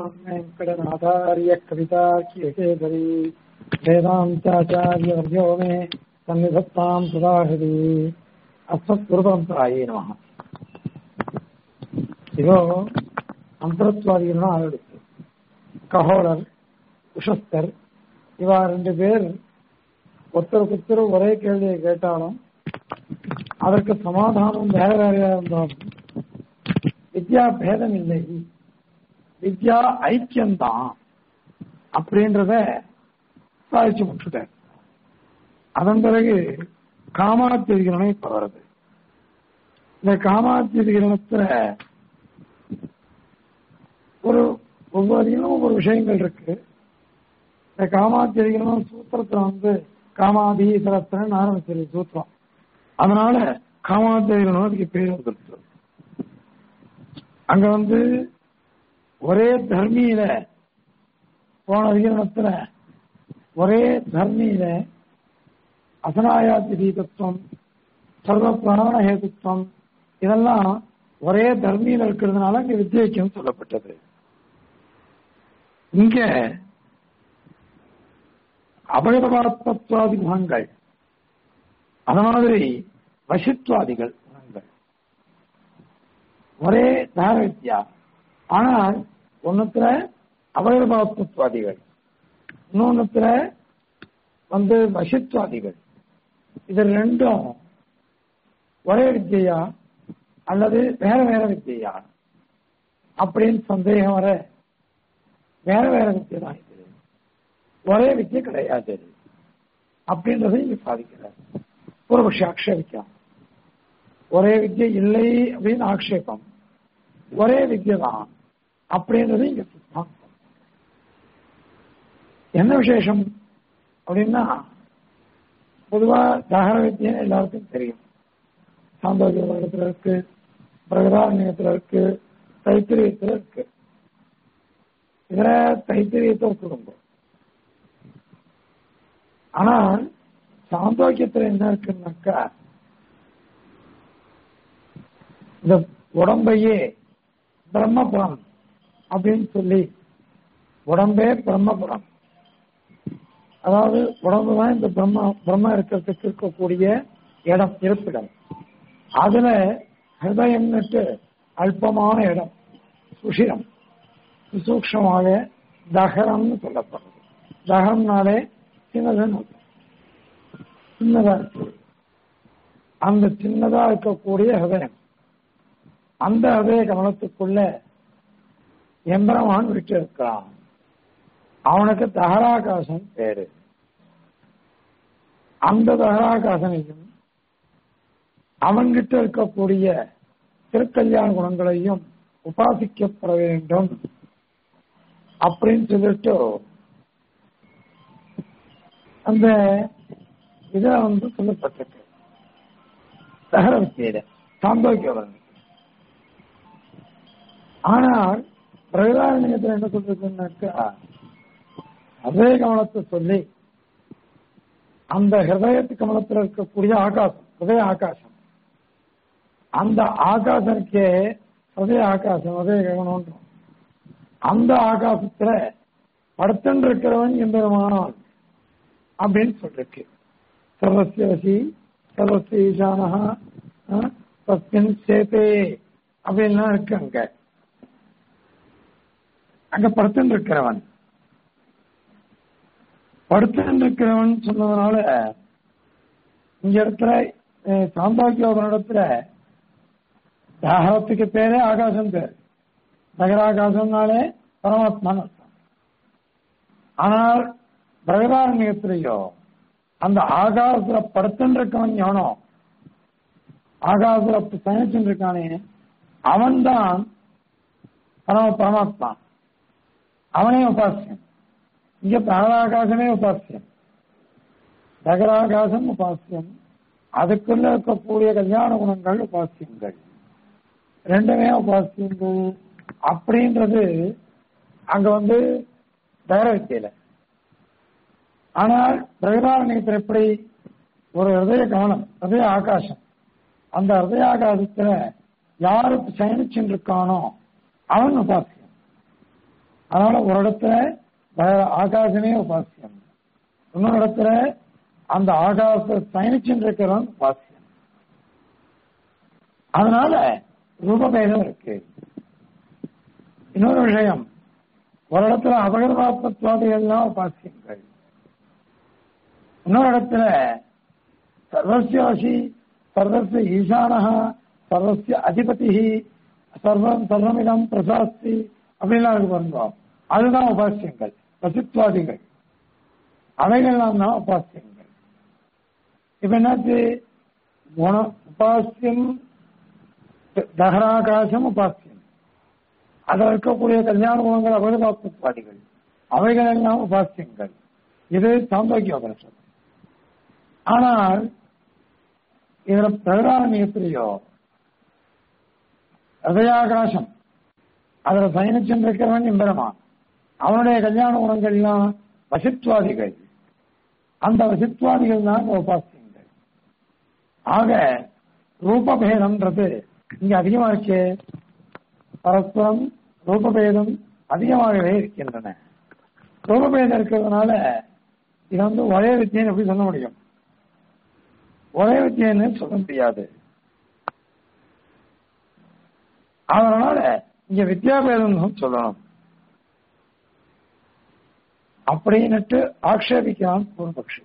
वेङ्कटनाथार्य कवितार्कियकेसरी वेदान्ताचार्यवर्यो मे सन्निधत्ताम् सुधाहृति அஸ்மத்குருபரம்பராயே நம இதோ அந்தரத்வாதிகள்னா ஆரம்பிச்சு கஹோலர் உஷஸ்தர் இவா ரெண்டு பேர் ஒருத்தருக்கு ஒருத்தர் ஒரே கேள்வியை கேட்டாலும் அதற்கு சமாதானம் வேற வேறையா இருந்தாலும் வித்யா பேதம் இல்லை வித்யா ஐக்கியம்தான் அப்படின்றத சாதிச்சு முடிச்சுட்டார் அதன் பிறகு காமாத்திரிகரணம் இப்ப வருது இந்த காமாத்திரிகரணத்துல ஒரு ஒவ்வொரு அதிகமும் ஒவ்வொரு விஷயங்கள் இருக்கு இந்த காமாத்திரிகரணம் சூத்திரத்துல வந்து காமாதி சரத்திரன் ஆரம்பிச்சிருக்கு சூத்திரம் அதனால காமாத்திரிகரணம் அதுக்கு பேர் வந்துருக்கு அங்க வந்து ஒரே தர்மியில போன அதிகரணத்துல ஒரே தர்மியில அசனாயாதி தீதத்துவம் சர்வ பிராண ஹேதுத்துவம் இதெல்லாம் ஒரே தர்மியில இருக்கிறதுனால இங்க வித்தியக்கம் சொல்லப்பட்டது இங்க அபயதபாத்மத்வாதி குணங்கள் அது மாதிரி வசித்வாதிகள் குணங்கள் ஒரே தார வித்யா ஆனால் ஒன்னுத்துல அபயதபாத்மத்வாதிகள் இன்னொன்னுத்துல வந்து வசித்வாதிகள் இது ரெண்டும் ஒரே வித்தியா அல்லது வேற வேற வித்தியா அப்படின்னு சந்தேகம் வர வேற வேற வித்தியை தான் இது ஒரே வித்தியை கிடையாது அப்படின்றத இங்க சாதிக்கிறார் பூர்வபக்ஷ ஆக்ஷேபிக்கலாம் ஒரே வித்தியை இல்லை அப்படின்னு ஆக்ஷேபம் ஒரே வித்தியை தான் அப்படின்றது இங்க சித்தாந்தம் என்ன விசேஷம் அப்படின்னா பொதுவா தகர வித்தியம் எல்லாருக்கும் தெரியும் சாந்தோக்கிய வருடத்துல இருக்கு பிரகதாரண்யத்துல இருக்கு தைத்திரியத்துல இருக்கு இதுல தைத்திரியத்தை குடும்பம் ஆனால் சாந்தோக்கியத்துல என்ன இருக்குன்னாக்கா இந்த உடம்பையே பிரம்மபுரம் அப்படின்னு சொல்லி உடம்பே பிரம்மபுரம் அதாவது உடம்பு தான் இந்த பிரம்ம பிரம்ம இருக்கிறதுக்கு இருக்கக்கூடிய இடம் இருப்பிடம் அதுல ஹிருதயம்னுட்டு அல்பமான இடம் சுஷிரம் சூக்ஷமாக தகரம்னு சொல்லப்படுறது தகரம்னாலே சின்னதுன்னு சின்னதா இருக்கு அந்த சின்னதா இருக்கக்கூடிய ஹிருதயம் அந்த ஹிருதய கமலத்துக்குள்ள எம்பரமான் விட்டு இருக்கிறான் அவனுக்கு தகராகாசம் பேரு அந்த தகராகாசனையும் அவன்கிட்ட இருக்கக்கூடிய திருக்கல்யாண குணங்களையும் உபாசிக்கப்பட வேண்டும் அப்படின்னு சொல்லிட்டு அந்த இத வந்து சொல்லப்பட்டிருக்கு தகர வித்தியில சாந்தோக்கியம் ஆனால் பிரகதாரண்யத்தில் என்ன சொல்றதுன்னாக்கா அதே கவனத்தை சொல்லி அந்த ஹிருதயத்து கமலத்தில் இருக்கக்கூடிய ஆகாசம் ஹிருதய ஆகாசம் அந்த ஆகாசனுக்கே ஹிருதய ஆகாசம் அதே கவனம் அந்த ஆகாசத்துல படுத்தன் இருக்கிறவன் எம்பெருமானான் அப்படின்னு சொல்லிருக்கு சர்வசிய வசி சர்வசிய ஈசானஹா தஸ்மின் சேத்தே அப்படின்லாம் இருக்கு அங்க அங்க படுத்தன் இருக்கிறவன் படுத்திருக்கிறவன் சொன்னதுனால இந்த இடத்துல சாந்தாக்கியோக இடத்துல தாகத்துக்கு பேரே ஆகாசம் பேர் தகராகாசம்னாலே பரமாத்மான்னு அர்த்தம் ஆனால் பிரகதாரண்யத்திலேயோ அந்த ஆகாசத்துல படுத்துருக்கவன் எவனோ ஆகாசத்துல பயணிச்சுட்டு இருக்கானே அவன்தான் பரம பரமாத்மா அவனே உபாசியம் இங்க பிராணாகாசமே உபாசியம் தகராகாசம் உபாசியம் அதுக்குள்ள இருக்கக்கூடிய கல்யாண குணங்கள் உபாசியங்கள் ரெண்டுமே உபாசியங்கள் அப்படின்றது அங்க வந்து தகர வித்தியில ஆனால் பிரகதாரண்யத்தில் எப்படி ஒரு ஹிருதய கவனம் ஹிருதய ஆகாசம் அந்த ஹிருதய ஆகாசத்துல யாருக்கு சயனிச்சுட்டு இருக்கானோ அவன் உபாசியம் அதனால ஒரு இடத்துல வேற ஆகாசமே உபாசியம் இன்னொரு இடத்துல அந்த ஆகாச பயணிச்சுட்டு இருக்கிறவன் உபாசியம் அதனால ரூபபேதம் இருக்கு இன்னொரு விஷயம் ஒரு இடத்துல அபகர்வாத்மத்வாதிகள்லாம் உபாசியங்கள் இன்னொரு இடத்துல சர்வசியாசி சர்வசிய ஈசானஹ சர்வசிய அதிபதி சர்வம் சர்வமிதம் பிரசாஸ்தி அப்படின்லாம் இருக்கு பாருங்க அதுதான் உபாசியங்கள் பசித்வாதிகள் அவைகள்லாம் தான் உபாசியங்கள் இப்ப என்னாச்சு குண உபாசியம் தகராகாசம் உபாசியம் அதில் இருக்கக்கூடிய கல்யாண குணங்கள் அபகபாத்மத்வாதிகள் அவைகள் எல்லாம் உபாசியங்கள் இது சாந்தோக்கிய உபனிஷம் ஆனால் இதுல பிரகடாரண்யத்திலேயோ ஹதயாகாசம் அதுல பயணிச்சென்றிருக்கிறவன் எம்பெருமான் அவனுடைய கல்யாண குணங்கள்லாம் வசித்வாதிகள் அந்த வசித்வாதிகள் தான் உபாசியங்கள் ஆக ரூபபேதம்ன்றது இங்க அதிகமா இருக்கு பரஸ்பரம் ரூபபேதம் அதிகமாகவே இருக்கின்றன ரூபபேதம் இருக்கிறதுனால இது வந்து ஒரே வித்தியன்னு எப்படி சொல்ல முடியும் ஒரே வித்தியன்னு சொல்ல முடியாது அதனால இங்க வித்யாபேதம் சொல்லணும் அப்படின்னுட்டு ஆக்ஷேபிக்கிறான் பூர்வபக்ஷி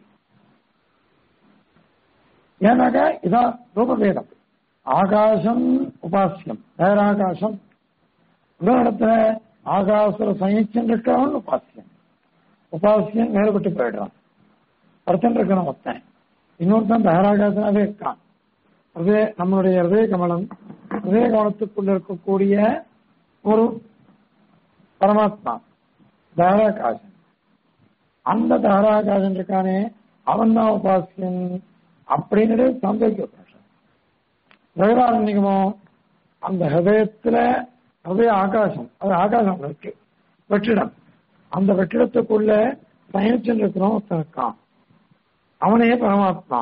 ஏன்னாக்கா இதான் ரூபபேதம் ஆகாசம் உபாசியம் பேராகாசம் இன்னொரு இடத்துல ஆகாசுர சயிச்சன் இருக்கிறவன் உபாசியம் உபாசியம் வேறுபட்டு போயிடுறான் ஒருத்தன் இருக்கிறான் ஒருத்தன் இன்னொருத்தன் பேராகாசனாவே இருக்கான் அதே நம்மளுடைய ஹிருதய கமலம் ஹிருதய கமலத்துக்குள்ள இருக்கக்கூடிய ஒரு பரமாத்மா தாராகாசன் அந்த தாராகாசன் இருக்கானே அவன் தான் உபாசியன் அப்படின்னு சந்தேக வேதாரண்யமோ அந்த ஹதயத்துல ஹதய ஆகாசம் அது ஆகாசம் இருக்கு வெற்றிடம் அந்த வெற்றிடத்துக்குள்ள பயணிச்சுட்டு இருக்கிறோம் ஒருத்தன் இருக்கான் அவனே பரமாத்மா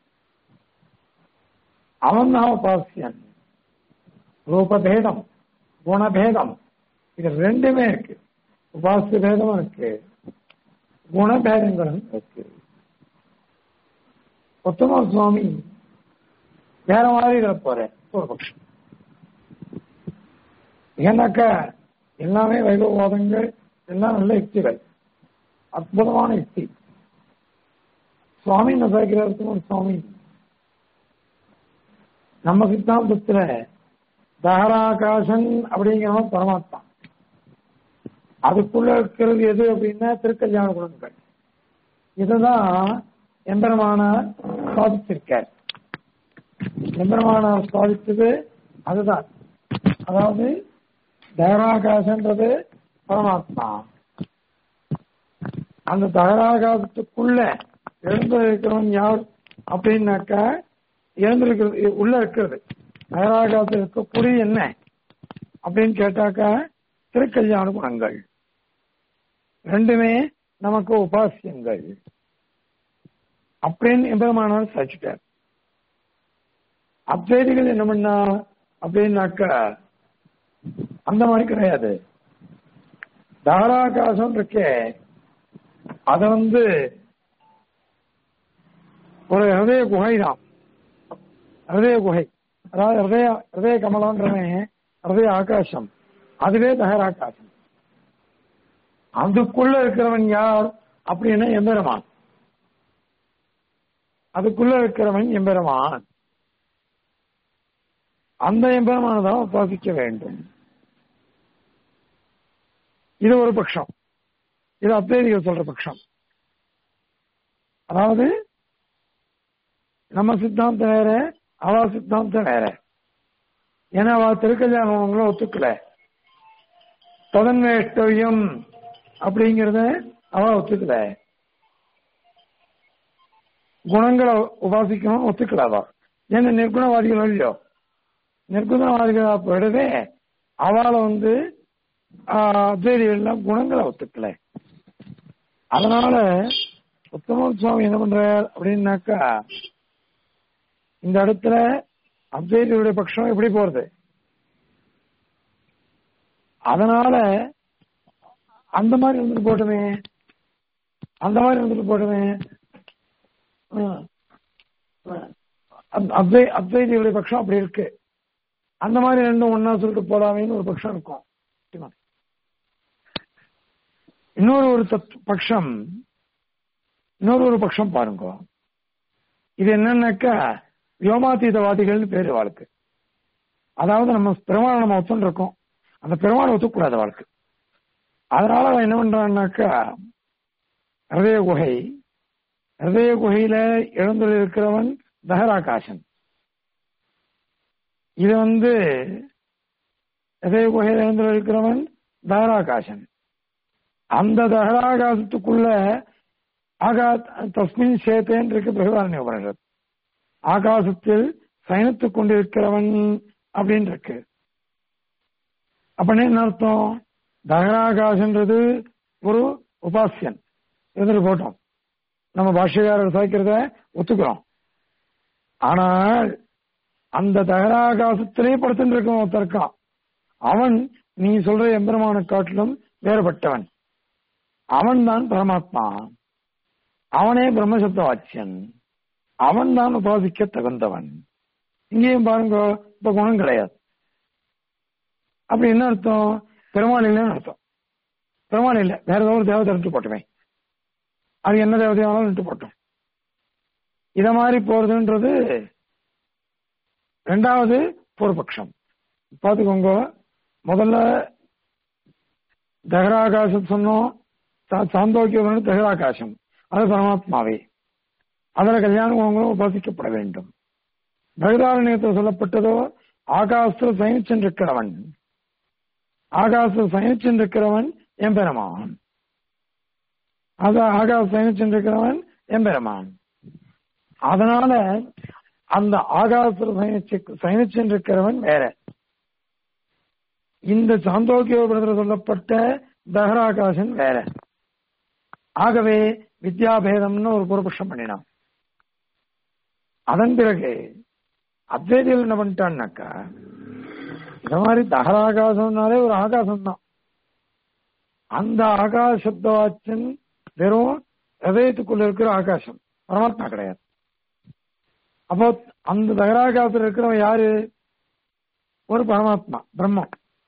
அவன் தான் உபாசியன் ரூபபேதம் குணபேதம் இது ரெண்டுமே இருக்கு உபாசிய பேதமும் இருக்கு குணபேதங்களும் இருக்கு உத்தம சுவாமி வேற மாதிரி இதுல போறேன் ஒரு பட்சம் ஏன்னாக்கா எல்லாமே வைபவவாதங்கள் எல்லாம் நல்ல யுக்திகள் அற்புதமான யுக்தி சுவாமி நசாக்கிறதுக்கு ஒரு சுவாமி நம்ம சித்தாந்தத்துல தகராகாசன் அப்படிங்கிறவன் பரமாத்மா அதுக்குள்ள இருக்கிறது எது அப்படின்னா திருக்கல்யாண குணங்கள் இதுதான் எம்பெருமானார் சாதிச்சிருக்கார் எம்பெருமானார் சாதித்தது அதுதான் அதாவது தகராகாசன்றது பரமாத்மா அந்த தகராகாசத்துக்குள்ள எழுந்து இருக்கிறவன் யார் அப்படின்னாக்கா எழுந்திருக்கிறது உள்ள இருக்கிறது தகராகாசத்தில் இருக்கக்கூடிய என்ன அப்படின்னு கேட்டாக்கா திருக்கல்யாண குணங்கள் ரெண்டுமே நமக்கு உபாசியங்கள் அப்படின்னு எம்பெருமானார் சாதிச்சுட்டார் அத்வைதிகள் என்ன பண்ணா அப்படின்னாக்கா அந்த மாதிரி கிடையாது தாராகாசம் இருக்கே அத வந்து ஒரு ஹிருதய குகை தான் ஹிருதய குகை அதாவது ஹிருதய ஹிருதய கமலன்றவன் ஹிருதய ஆகாசம் அதுவே தகராகாசம் அதுக்குள்ள இருக்கிறவன் யார் அப்படின்னா எம்பெருமான் அதுக்குள்ள இருக்கிறவன் எம்பெருமான் அந்த எம்பெருமான தான் உபாசிக்க வேண்டும் இது ஒரு பட்சம் இது அத்வைதிகள் சொல்ற பட்சம் அதாவது நம்ம சித்தாந்தம் வேற அவ சித்தாந்தம் வேற ஏன்னா அவ திருக்கல்யாணம் ஒத்துக்கல ததன்வேஷ்டவியம் அப்படிங்கிறத அவ ஒத்துக்கல குணங்களை உபாசிக்கணும் ஒத்துக்கலாவா ஏன்னா நிர்குணவாதிகள் இல்லையோ நிர்குணவாதிகளா போயிடவே அவளை வந்து அத்வைதிகள்லாம் குணங்களை ஒத்துக்கல அதனால உத்தம சுவாமி என்ன பண்றார் அப்படின்னாக்கா இந்த இடத்துல அத்வைதிகளுடைய பட்சம் எப்படி போறது அதனால அந்த மாதிரி இருந்துட்டு போட்டுமே அந்த மாதிரி இருந்துட்டு போட்டுமே ம். அத்- அத்வை அத்வைதிகளுடைய பட்சம் அப்படி இருக்கு அந்த மாதிரி ரெண்டும் ஒன்னா சொல்லிட்டு போலாமேன்னு ஒரு பட்சம் இருக்கும் இன்னொரு ஒரு தத் பட்சம் இன்னொரு ஒரு பட்சம் பாருங்க இது என்னன்னாக்கா வியோமாத்தீதவாதிகள்னு பேரு வாழ்க்கை அதாவது நம்ம பெருமாள் நம்ம ஒத்துன்னு இருக்கோம் அந்த பெருமாள் ஒத்துக்கூடாத வாழ்க்கை அதனால அவன் என்ன பண்றான்னாக்கா ஹிருதய குகை ஹிருதய குகையில எழுந்துள்ள இருக்கிறவன் தஹராகாசன் இது வந்து ஹிருதய குகையில எழுந்துள்ள இருக்கிறவன் தஹராகாசன் அந்த தஹராகாசத்துக்குள்ள ஆகா தஸ்மின் சேத்தேன் இருக்கு பிரகதாரண்ய உபனிஷத் ஆகாசத்தில் சயனித்துக் கொண்டிருக்கிறவன் அப்படின்னு இருக்கு அப்படின்னு என்ன அர்த்தம் தகராகாசன்றது ஒரு உபாசியன் இருந்துட்டு போட்டோம் நம்ம பாஷ்யக்காரர் சாய்க்கிறத ஒத்துக்கிறோம் ஆனால் அந்த தகராகாசத்திலே படுத்துட்டு இருக்கவன் ஒருத்தன் இருக்கான் அவன் நீ சொல்ற எம்பெருமான காட்டிலும் வேறுபட்டவன் அவன் தான் பரமாத்மா அவனே பிரம்மசப்த வாச்சியன் அவன் தான் உபாசிக்க தகுந்தவன் இங்கேயும் பாருங்க இப்ப குணம் கிடையாது அப்படி என்ன அர்த்தம் பெருமாள் இல்லைன்னு அர்த்தம் பெருமாள் இல்லை வேற ஏதோ ஒரு தேவதை இருந்து போட்டுமே அது என்ன தேவதையானாலும் இருந்து போட்டோம் இத மாதிரி போறதுன்றது ரெண்டாவது பூர்வபக்ஷம் பாத்துக்கோங்க முதல்ல தகராகாசம் சொன்னோம் சா- சாந்தோக்கியம் தகராகாசம் அது பரமாத்மாவே அதுல கல்யாண குணங்களும் உபாசிக்கப்பட வேண்டும் பகதாரண்யத்தில் சொல்லப்பட்டதோ ஆகாசத்தில் சயனிச்சென்றிருக்கிறவன் ஆகாசத்தில் சயனிச்சென்றிருக்கிறவன் எம்பெருமான் அது ஆகாச சயனிச்சென்றிருக்கிறவன் எம்பெருமான் அதனால அந்த ஆகாசத்தில் சயனிச்சு சயனிச்சென்றிருக்கிறவன் வேற இந்த சாந்தோக்கியோபுரத்தில் சொல்லப்பட்ட தகராகாசன் வேற ஆகவே வித்யாபேதம்னு ஒரு பூர்வபக்ஷம் பண்ணினான் அதன் பிறகு அத்வைதிகள் என்ன பண்ணிட்டான்னாக்கா இந்த மாதிரி தகராகாசம்னாலே ஒரு ஆகாசம் தான் அந்த ஆகாசப்தவாச்சன் வெறும் ஹதயத்துக்குள்ள இருக்கிற ஆகாசம் பரமாத்மா கிடையாது அப்போ அந்த தகராகாசத்தில் இருக்கிறவன் யாரு ஒரு பரமாத்மா பிரம்மம்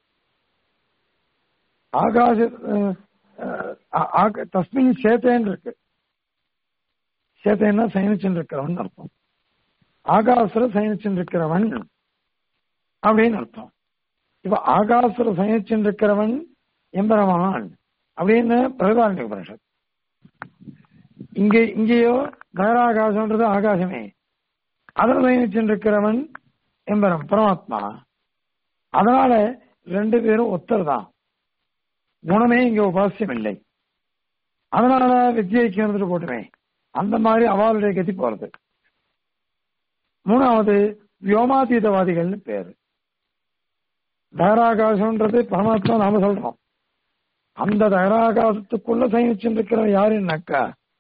ஆகாச அஹ், அஹ், ஆக- தஸ்மின் சேத்தேன் இருக்கு சேத்தேன்னா சயனிச்சுன்னு இருக்கிறவன் அர்த்தம் ஆகாசுர சயனிச்சுன்னு இருக்கிறவன் அப்படின்னு அர்த்தம் இப்ப ஆகாசுர சயனிச்சுன்னு இருக்கிறவன் எம்பெருமான் அப்படின்னு பிரகதாரண்ய உபனிஷத் இங்கே இங்கேயோ தகராகாசம்ன்றது ஆகாசமே அதில் சயனிச்சுன்னு இருக்கிறவன் எம்பரம் பரமாத்மா அதனால ரெண்டு பேரும் ஒத்தர் தான் குணமே இங்க உபாசியம் இல்லை அதனால வித்யைக்கு இருந்துட்டு போட்டுமே அந்த மாதிரி அவளுடைய கதி போறது மூணாவது வியோமாதீதவாதிகள்னு பேரு தகராகாசம்ன்றது பரமாத்மா நாம சொல்றோம் அந்த தகராகாசத்துக்குள்ள சயனிச்சுருக்கிற யாருன்னாக்கா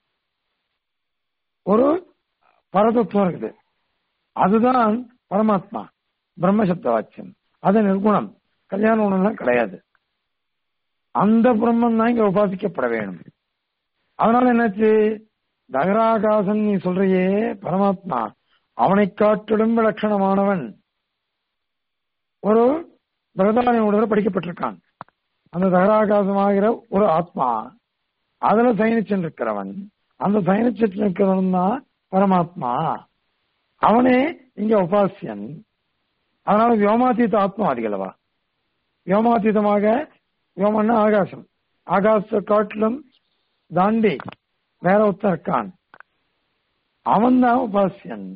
ஒரு பரதத்துவம் இருக்குது அதுதான் பரமாத்மா பிரம்மசப்த வாக்கியம் அது நிர்குணம் கல்யாண குணம்லாம் கிடையாது அந்த பிரம்மன் தான் இங்க உபாசிக்கப்பட வேணும் அதனால என்னாச்சு தகராகாசன் நீ சொல்றியே பரமாத்மா அவனை காட்டிலும் விலட்சணமானவன் ஒரு பிரதானியோட படிக்கப்பட்டிருக்கான் அந்த தகராகாசமாகிற ஒரு ஆத்மா அதுல சயனிச்சுட்டு இருக்கிறவன் அந்த சயனிச்சுட்டு இருக்கிறவன் தான் பரமாத்மா அவனே இங்க உபாசியன் அதனால வியோமாத்தீத ஆத்மாதிகளவா வியோமாத்தீதமாக வியோமன்னா ஆகாசம் ஆகாச காட்டிலும் தாண்டி வேற ஒருத்தன் இருக்கான் அவன் தான் உபாசியன்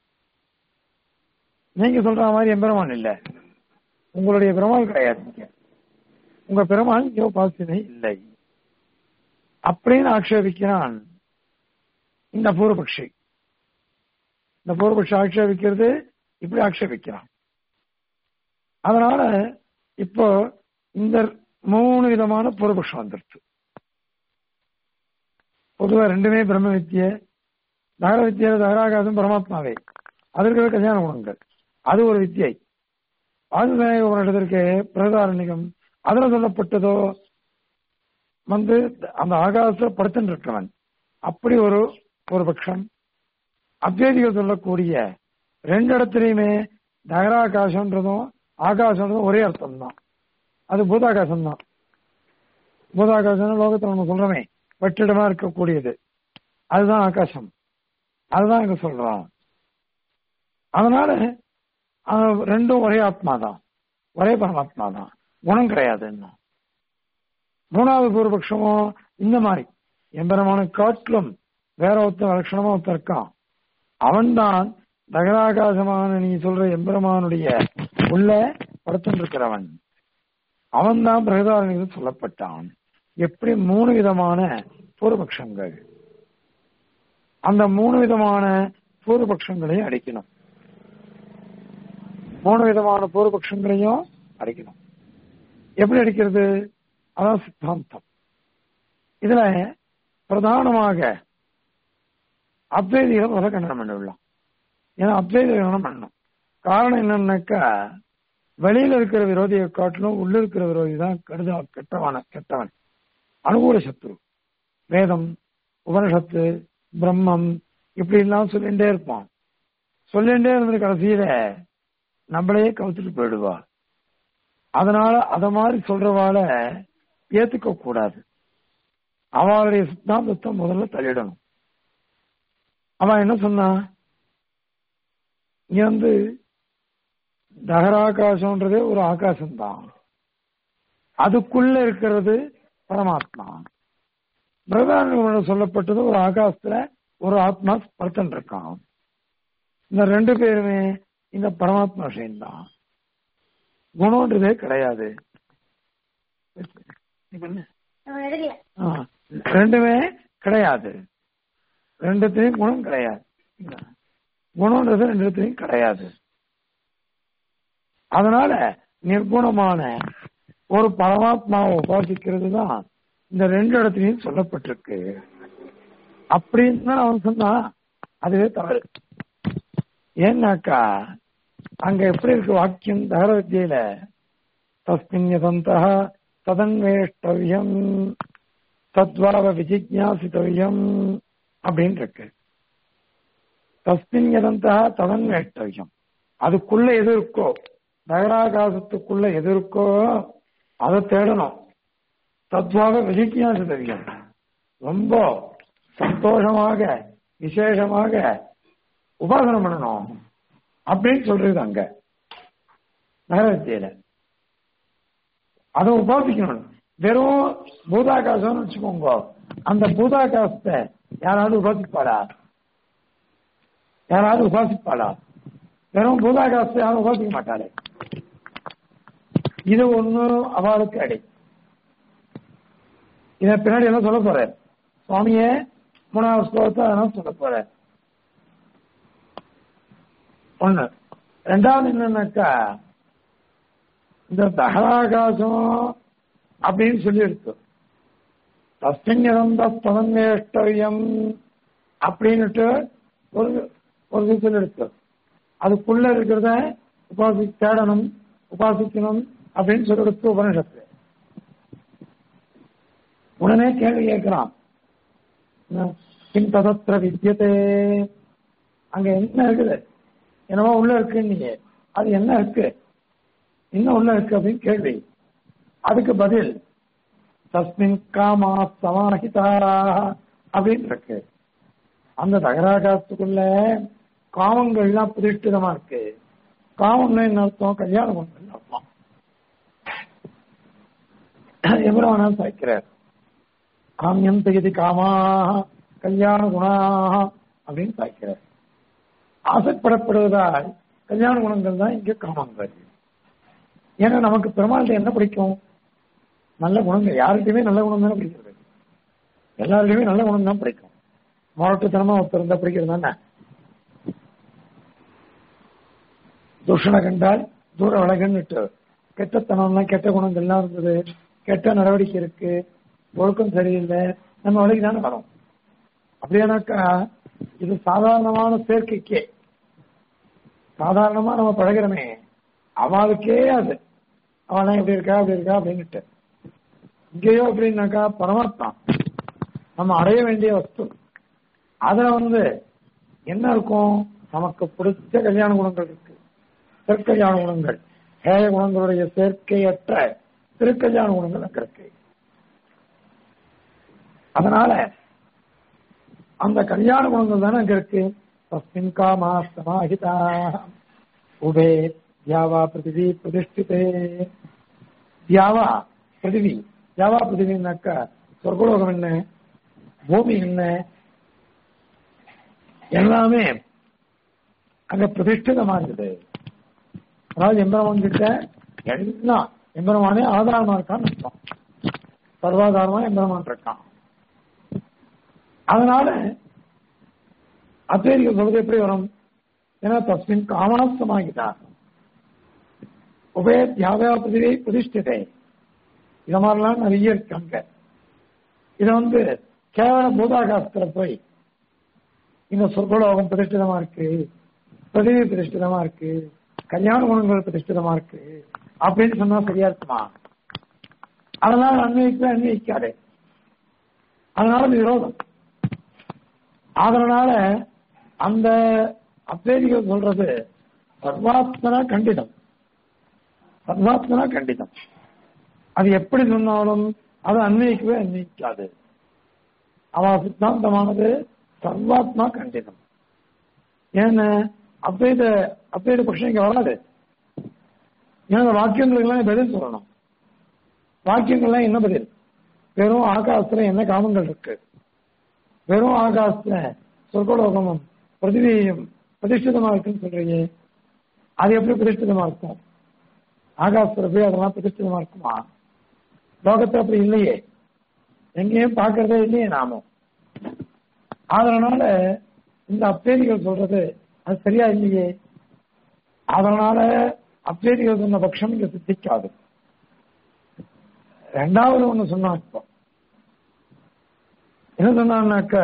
நீங்க சொல்ற மாதிரி எம்பெருமான் இல்ல உங்களுடைய பெருமாள் கிடையாது இங்க. உங்க பெருமாள் இங்க உபாசனை இல்லை அப்படின்னு ஆக்ஷேபிக்கிறான் இந்த பூர்வபக்ஷி இந்த பூர்வபக்ஷி ஆக்ஷேபிக்கிறது இப்படி ஆக்ஷேபிக்கிறான் அதனால இப்போ இந்த மூணு விதமான பூர்வபக்ஷம் வந்துருச்சு பொதுவா ரெண்டுமே பிரம்ம வித்திய தகர வித்திய தகராகாசம் பரமாத்மாவே அதற்கு கல்யாண குணங்கள் அது ஒரு வித்தியை ஆதிநாயக உபநிடத்திற்கு பிரதாரண்யம் அதுல சொல்லப்பட்டதோ வந்து அந்த ஆகாச படுத்துட்டு இருக்கிறவன் அப்படி ஒரு ஒரு பட்சம் அத்வைதிகள் சொல்லக்கூடிய ரெண்டு இடத்துலயுமே நகராகாசம்ன்றதும் ஆகாசம்ன்றதும் ஒரே அர்த்தம் தான் அது பூதாகாசம் தான் பூதாகாசம் லோகத்துல நம்ம சொல்றோமே வெற்றிடமா இருக்கக்கூடியது அதுதான் ஆகாசம் அதுதான் இங்க சொல்றோம் அதனால அது ரெண்டும் ஒரே ஆத்மா தான் ஒரே பரமாத்மா தான் குணம் கிடையாது இன்னும் மூணாவது பூர்வபக்ஷமும் இந்த மாதிரி எம்பெருமான காட்டிலும் வேற ஒருத்தன் லட்சணமா ஒருத்தன் இருக்கான் அவன்தான் தகராகாசமான நீ சொல்ற எம்பெருமானுடைய உள்ள படுத்துட்டு இருக்கிறவன் அவன்தான் பிரகதாரணிகள் சொல்லப்பட்டான் எப்படி மூணு விதமான பூர்வபக்ஷங்கள் அந்த மூணு விதமான பூர்வபக்ஷங்களையும் அடிக்கணும் மூணு விதமான பூர்வபக்ஷங்களையும் அடிக்கணும் எப்படி அடிக்கிறது அதான் சித்தாந்தம் இதுல பிரதானமாக அத்வைதிகளை முதல்ல கண்டனம் பண்ணிவிடலாம் ஏன்னா அத்வைத கண்டனம் பண்ணணும் காரணம் என்னன்னாக்கா வெளியில இருக்கிற விரோதியை காட்டிலும் உள்ள இருக்கிற விரோதி தான் கெடுதா கெட்டவன கெட்டவன் அனுகூல சத்ரு வேதம் உபனிஷத்து பிரம்மம் இப்படி எல்லாம் சொல்லிட்டே இருப்பான் சொல்லிட்டே இருந்த கடைசியில நம்மளையே கவுத்துட்டு போயிடுவா அதனால அத மாதிரி சொல்றவால ஏத்துக்க கூடாது அவளுடைய சித்தாந்தத்தை முதல்ல தள்ளிடணும் அவன் என்ன சொன்னா இங்க வந்து தகராகாசம்ன்றதே ஒரு ஆகாசம் தான் அதுக்குள்ள இருக்கிறது பரமாத்மா பிரதான சொல்லப்பட்டது ஒரு ஆகாசத்துல ஒரு ஆத்மா படுத்தன் இருக்கான் இந்த ரெண்டு பேருமே இந்த பரமாத்மா விஷயம்தான் குணம்ன்றதே கிடையாது ஆ, ரெண்டுமே கிடையாது ரெண்டுத்தையும் குணம் கிடையாது குணம்ன்றது ரெண்டுத்தையும் கிடையாது அதனால நிர்குணமான ஒரு பரமாத்மாவை உபாசிக்கிறது தான் இந்த ரெண்டு இடத்துலையும் சொல்லப்பட்டிருக்கு அப்படின்னு தான் அவன் சொன்னா அதுவே தவறு ஏன்னாக்கா அங்க எப்படி இருக்கு வாக்கியம் தகர வித்தியில தஸ்மின் யதந்தா ததன்வேஷ்டவியம் தத்வாவ விஜிஜாசித்தவியம் அப்படின்னு இருக்கு தஸ்மின் யதந்தா ததன்வேஷ்டவியம் அதுக்குள்ள எது இருக்கோ தகராகாசத்துக்குள்ள எது இருக்கோ அதை தேடணும் தத்வாக விஜிஜாசித்தவியம் ரொம்ப சந்தோஷமாக விசேஷமாக உபாசனம் பண்ணணும் அப்படின்னு சொல்றது அங்க நகரத்தியில அதை உபாசிக்கணும் வெறும் பூதாகாசம்னு வச்சுக்கோங்க அந்த பூதாகாசத்தை யாராவது உபாசிப்பாளா யாராவது உபாசிப்பாளா வெறும் பூதாகாசத்தை யாரும் உபாசிக்க மாட்டாளே இது ஒண்ணு அவளுக்கு அடை இத பின்னாடி என்ன சொல்ல போற சுவாமியே மூணாவது ஸ்லோகத்தை அதெல்லாம் சொல்ல போற ஒண்ணு ரெண்டாவது என்னன்னாக்கா இந்த தகராகாசம் அப்படின்னு சொல்லி இருக்கு தஸ்மின்னிறந்த ததன்வேஷ்டவியம் அப்படின்னுட்டு ஒரு ஒரு சொல்லி இருக்கு அதுக்குள்ள இருக்கிறத உபாசி தேடணும் உபாசிக்கணும் அப்படின்னு சொல்லி எடுத்து உபனிஷத்து உடனே கேள்வி கேட்கிறான் கிம் ததத்திர வித்தியதே அங்க என்ன இருக்குது என்னவோ உள்ள இருக்கு நீங்க அது என்ன இருக்கு என்ன உள்ள இருக்கு அப்படின்னு கேள்வி அதுக்கு பதில் தஸ்மின் காமா சமாஹிதாரா அப்படின்னு இருக்கு அந்த தகராகாசத்துக்குள்ள காமங்கள்லாம் புதிஷ்டிதமா இருக்கு காமம்னா என்ன அர்த்தம் கல்யாணம் பண்ணு அர்த்தம் எவ்வளவு சாய்க்கிறார் காமியம் தகுதி காமா கல்யாண குணா அப்படின்னு சாய்க்கிறார் ஆசைப்படப்படுவதால் கல்யாண குணங்கள் தான் இங்க காமங்கள் ஏன்னா நமக்கு பெருமாள்கிட்ட என்ன பிடிக்கும் நல்ல குணங்கள் யாருக்குமே நல்ல குணம் தானே பிடிக்கிறது எல்லாருக்குமே நல்ல குணம் தான் பிடிக்கும் மாவட்டத்தனமா ஒருத்தர் இருந்தா பிடிக்கிறது தானே துஷண கண்டால் தூர விலகுன்னுட்டு கெட்டத்தனம்லாம் கெட்ட குணங்கள்லாம் இருந்தது கெட்ட நடவடிக்கை இருக்கு ஒழுக்கம் சரியில்லை நம்ம வழிக்கு தானே வரோம் அப்படியானாக்கா இது சாதாரணமான சேர்க்கைக்கே சாதாரணமா நம்ம பழகிறோமே அவளுக்கே அது அவனா இப்படி இருக்கா அப்படி இருக்கா அப்படின்னுட்டு இங்கேயோ எப்படின்னாக்கா பரமாத்மா நம்ம அடைய வேண்டிய வஸ்து அதுல வந்து என்ன இருக்கும் நமக்கு பிடிச்ச கல்யாண குணங்கள் இருக்கு திருக்கல்யாண குணங்கள் ஹேய குணங்களுடைய சேர்க்கையற்ற திருக்கல்யாண குணங்கள் அங்க இருக்கு அதனால அந்த கல்யாண குணங்கள் தானே அங்க இருக்கு தஸ்மின் காமா சமாஹிதா உபே தியாவா பிருத்திவி பிரதிஷ்டிதே தியாவா பிருத்திவி தியாவா பிருத்திவின்னாக்கா சொர்க்கலோகம் என்ன பூமி என்ன எல்லாமே அங்க பிரதிஷ்டிதமா இருக்குது அதாவது எம்பெருமான் கிட்ட எல்லாம் எம்பெருமானே ஆதாரமா இருக்கான்னு அர்த்தம் சர்வாதாரமா எம்பெருமான் இருக்கான் அதனால அத்வைதிகள் சொல்றது எப்படி வரும் ஏன்னா தஸ்மின் காமனஸ்தமாகிட்டார் உபய தியாக பிரதிவை பிரதிஷ்டிதை இத மாதிரிலாம் நிறைய இருக்காங்க இத வந்து கேவல பூதாகாசத்துல போய் இந்த சொற்கலோகம் பிரதிஷ்டிதமா இருக்கு பிரதிவி பிரதிஷ்டிதமா இருக்கு கல்யாண குணங்கள் பிரதிஷ்டிதமா இருக்கு அப்படின்னு சொன்னா சரியா இருக்குமா அதனால அன்வைக்க அன்வைக்காதே அதனால அது விரோதம் அதனால அந்த அத்வைதிகள் சொல்றது சர்வாத்மனா கண்டிதம் சர்வாத்மனா கண்டிதம் அது எப்படி சொன்னாலும் அது அன்வைக்கவே அன்வைக்காது அவ சித்தாந்தமானது சர்வாத்மா கண்டிதம் ஏன்னா அத்வைத அத்வைத பட்சம் இங்க வராது ஏன்னா வாக்கியங்களுக்கெல்லாம் பதில் சொல்லணும் வாக்கியங்கள்லாம் என்ன பதில் வெறும் ஆகாசத்துல என்ன காமங்கள் இருக்கு வெறும் ஆகாசத்துல சொர்க்கலோகமும் பிரதிவியும் பிரதிஷ்டிதமா இருக்குன்னு சொல்றீங்க அது எப்படி பிரதிஷ்டிதமா இருக்கும் ஆகாசத்துல போய் அதெல்லாம் பிரதிஷ்டிதமா இருக்குமா லோகத்துல அப்படி இல்லையே எங்கேயும் பார்க்கறதே இல்லையே நாமும் அதனால இந்த அப்தேதிகள் சொல்றது அது சரியா இல்லையே அதனால அப்தேதிகள் சொன்ன பட்சம் இங்க சித்திக்காது ரெண்டாவது ஒண்ணு சொன்னா இப்போ என்ன சொன்னான்னாக்கா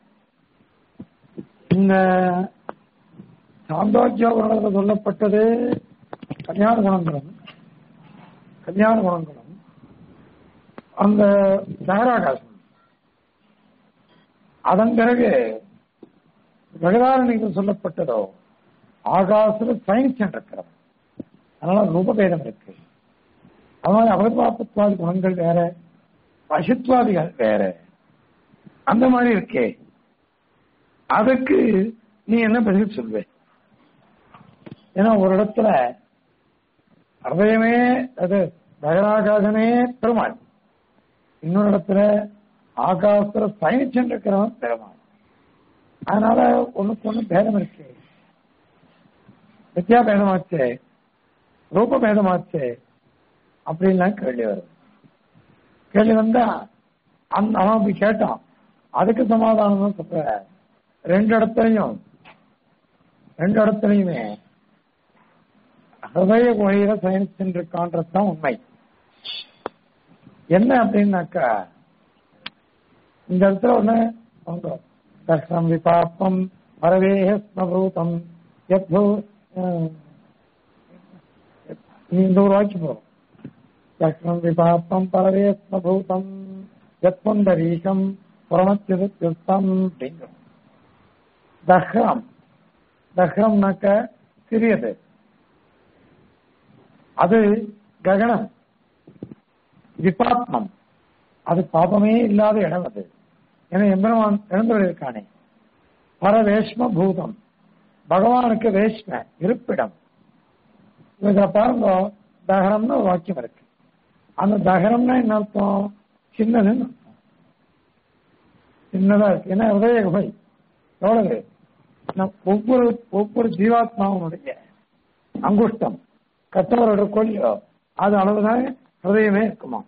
இந்த சாந்தோக்கியோகத்தில் சொல்லப்பட்டது கல்யாண குணங்களும் கல்யாண குணங்களும் அந்த சகராகாசம் அதன் பிறகு பிரகதாரணிகள் சொல்லப்பட்டதோ ஆகாசுல சயின்ஸ் இருக்கிறது அதனால ரூபபேதம் இருக்கு அதனால அபகத்வாபத்வாதி குணங்கள் வேற பசுத்வாதிகள் வேற அந்த மாதிரி இருக்கே அதுக்கு நீ என்ன பதில் சொல்வே ஏன்னா ஒரு இடத்துல ஹதயமே அது பகராகாசனே பெருமாள் இன்னொரு இடத்துல ஆகாசத்துல பயணிச்சுட்டு இருக்கிறவன் பெருமாள் அதனால ஒண்ணுக்கு ஒண்ணு பேதம் இருக்கு வித்யா பேதமாச்சு ரூப பேதமாச்சு அப்படின்லாம் கேள்வி வரும் கேள்வி வந்தா அந்த அவன் அப்படி கேட்டான் அதுக்கு சமாதானம் தான் சொல்ற ரெண்டு இடத்துலையும் ரெண்டு இடத்துலையுமே ஹதய குகையில சயனிச்சுட்டு இருக்கான்றதுதான் உண்மை என்ன அப்படின்னாக்கா இந்த இடத்துல ஒண்ணு அவங்க தர்ஷனம் விபாப்பம் பரவேக ஸ்மபூதம் எப்போ இந்த ஒரு வாக்கியம் போறோம் தர்ஷனம் விபாப்பம் பரவே ஸ்மபூதம் எத்பந்தரீகம் புரணத்திருத்தம் அப்படிங்கிறோம் தஹ்ரம் தஹ்ரம்னாக்க சிறியது அது ககனம் விபாத்மம் அது பாபமே இல்லாத இடம் அது ஏன்னா எம்பெருமான் இழந்தவர் இருக்கானே பரவேஷ்ம பூதம் பகவானுக்கு வேஷ்ம இருப்பிடம் இதை பாருங்க தகரம்னு ஒரு வாக்கியம் இருக்கு அந்த தகரம்னா என்ன அர்த்தம் சின்னதுன்னு அர்த்தம் சின்னதா இருக்கு ஏன்னா ஹிருதய குகை எவ்வளவு நம் ஒவ்வொரு ஒவ்வொரு ஜீவாத்மாவுடைய அங்குஷ்டம் கத்தவரோட கொல்லியோ அது அளவுதான் ஹிருதயமே இருக்குமா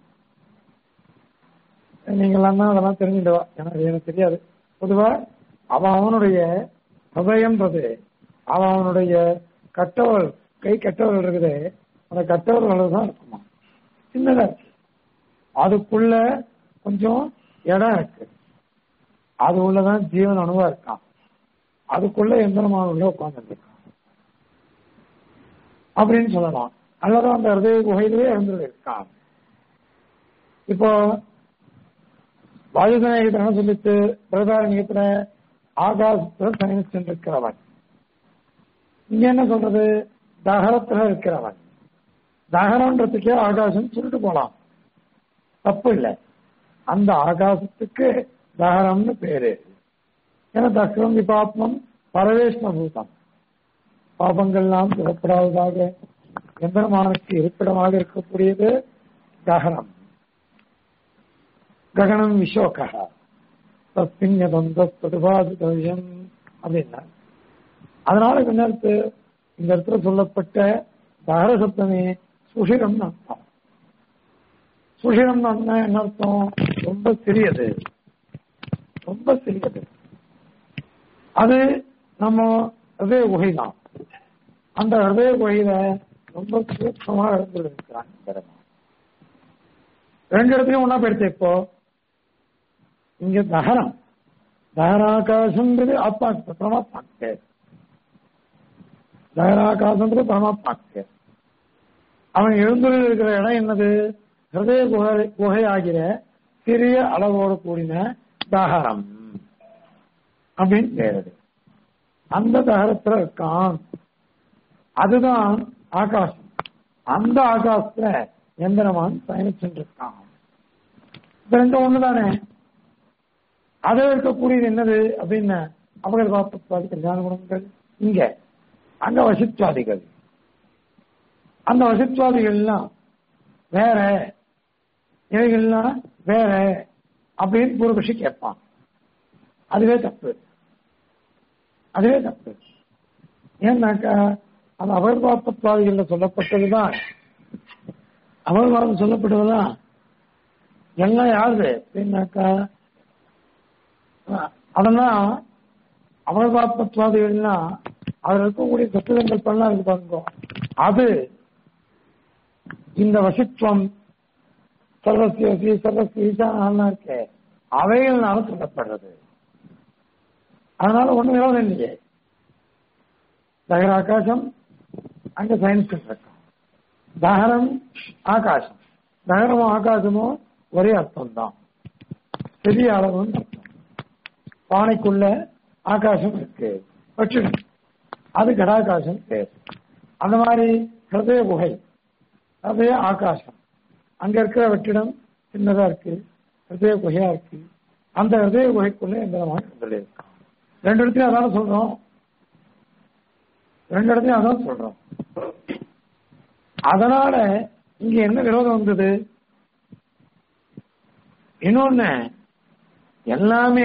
நீங்களாம் தான் அதெல்லாம் தெரிஞ்சுடுவா எனக்கு எனக்கு தெரியாது பொதுவா அவன் அவனுடைய ஹதயம்ன்றது அவன் அவனுடைய கட்டவல் கை கட்டவல் இருக்குது அந்த கட்டவல் அளவுதான் இருக்குமா சின்னதா இருக்கு அதுக்குள்ள கொஞ்சம் இடம் இருக்கு அது உள்ளதான் ஜீவன் அணுவா இருக்கான் அதுக்குள்ள எந்திரமான உள்ள உட்கார்ந்துருக்கான் அப்படின்னு சொல்லலாம் அல்லது அந்த ஹிருதய குகையிலே இருந்து இருக்கான் இப்போ வாயுதநாயகத்தை என்ன சொல்லிட்டு பிரதாரணியத்துல ஆகாசத்துல சயனிஸ்டன் இருக்கிறவன் இங்க என்ன சொல்றது தகரத்துல இருக்கிறவன் தகரன்றதுக்கே ஆகாசம் சொல்லிட்டு போலாம் தப்பு இல்லை அந்த ஆகாசத்துக்கு தகரம்னு பேரு ஏன்னா தகரம் விபாத்மம் பரவேஷ்ம பூதம் பாபங்கள்லாம் புறப்படாததாக எந்திரமானுக்கு இருப்பிடமாக இருக்கக்கூடியது தகனம் ககனம் விஷோக தஸ்மின்யதந்தஸ்துபாதிதவியம் அப்படின்னா அதனால பின்னர்த்து இந்த இடத்துல சொல்லப்பட்ட தகர சப்தமே சுஷிரம்னு அர்த்தம் சுஷிரம்னு அர்த்தம் என்ன அர்த்தம் ரொம்ப சிறியது ரொம்ப சிறியது அது நம்ம ஹிருதய குகை தான் அந்த ஹிருதய குகையில ரொம்ப சூக்ஷமா இருந்து இருக்கிறாங்க பெருமாள் ரெண்டு இடத்துலயும் ஒன்னா போயிடுச்சு இப்போ இங்க தகரம் தகராகாசம்ன்றது ஆத்மாக்கு பரமாத்மாக்கு தகராகாசம்ன்றது பரமாத்மாக்கு அவன் எழுந்துள்ள இருக்கிற இடம் என்னது ஹிருதய குகை குகை ஆகிற சிறிய அளவோடு கூடின தகரம் அப்படின்னு பேருது அந்த தகரத்துல இருக்கான் அதுதான் ஆகாசம் அந்த ஆகாசத்துல எந்திரமான் பயணிச்சுட்டு இருக்கான் இது ரெண்டும் ஒண்ணுதானே அது இருக்கக்கூடியது என்னது அப்படின்னு அபகர் பாப்பத்வாதி கல்யாண குணங்கள் இங்க அங்க வசித்வாதிகள் அந்த வசித்வாதிகள்லாம் வேற இவைகள்லாம் வேற அப்படின்னு பூர்வபக்ஷி கேட்பான் அதுவே தப்பு அதுவே தப்பு ஏன்னாக்கா அந்த அபர்வாப்பத்வாதிகள்ல சொல்லப்பட்டதுதான் அபர்வாதம் சொல்லப்பட்டதுதான் எல்லாம் யாரு அப்படின்னாக்கா அதெல்லாம் அபர்வாப்பத்வாதிகள்னா அதுல இருக்கக்கூடிய சத்துவங்கள் பண்ணலாம் இருக்கு பாருங்க அது இந்த வசித்துவம் சர்வசிய சர்வசிய ஈசானா இருக்கே அவைகள்னால சொல்லப்படுறது அதனால ஒண்ணு விரோதம் இல்லையே தகர ஆகாசம் அங்க சயின்ஸ் இருக்கும் தகரம் ஆகாசம் தகரமும் ஆகாசமும் ஒரே அர்த்தம் தான் பெரிய அளவுன்னு அர்த்தம் பானைக்குள்ள ஆகாசம் இருக்கு வெற்றிடம் அது கடாகாசம் பேர் அந்த மாதிரி ஹிருதய குகை ஹிருதய ஆகாசம் அங்க இருக்கிற வெற்றிடம் சின்னதா இருக்கு ஹிருதய குகையா இருக்கு அந்த ஹிருதய குகைக்குள்ள எந்த மாதிரி இருக்கான் ரெண்டு இடத்தையும் அதான சொல்றோம் ரெண்டு இடத்தையும் அதான் சொல்றோம் அதனால இங்க என்ன விரோதம் வந்தது இன்னொன்னு எல்லாமே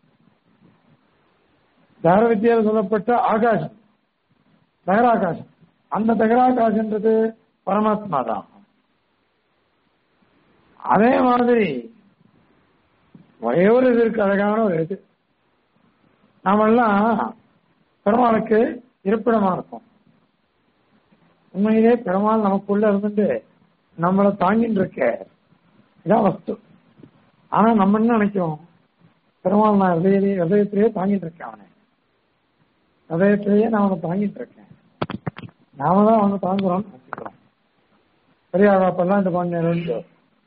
தகர வித்தியால சொல்லப்பட்ட ஆகாசம் தகராகாசம் அந்த தகராகாசன்றது பரமாத்மா தான் அதே மாதிரி ஒரே ஒரு இது இருக்கு அழகான ஒரு இது நாமெல்லாம் பெருமாளுக்கு இருப்பிடமா இருக்கும் உண்மையிலே பெருமாள் நமக்குள்ள இருந்துட்டு நம்மளை தாங்கிட்டு இருக்க இதான் வஸ்து ஆனா நம்ம என்ன நினைக்கிறோம் பெருமாள் நான் ஹதயத்திலேயே ஹதயத்திலேயே தாங்கிட்டு இருக்கேன் அவனை ஹதயத்திலேயே நான் அவனை தாங்கிட்டு இருக்கேன் நாம தான் அவனை தாங்குறோம்னு நினைச்சுக்கிறோம் பெரியார் அப்பெல்லாம் இந்த பாண்டியன்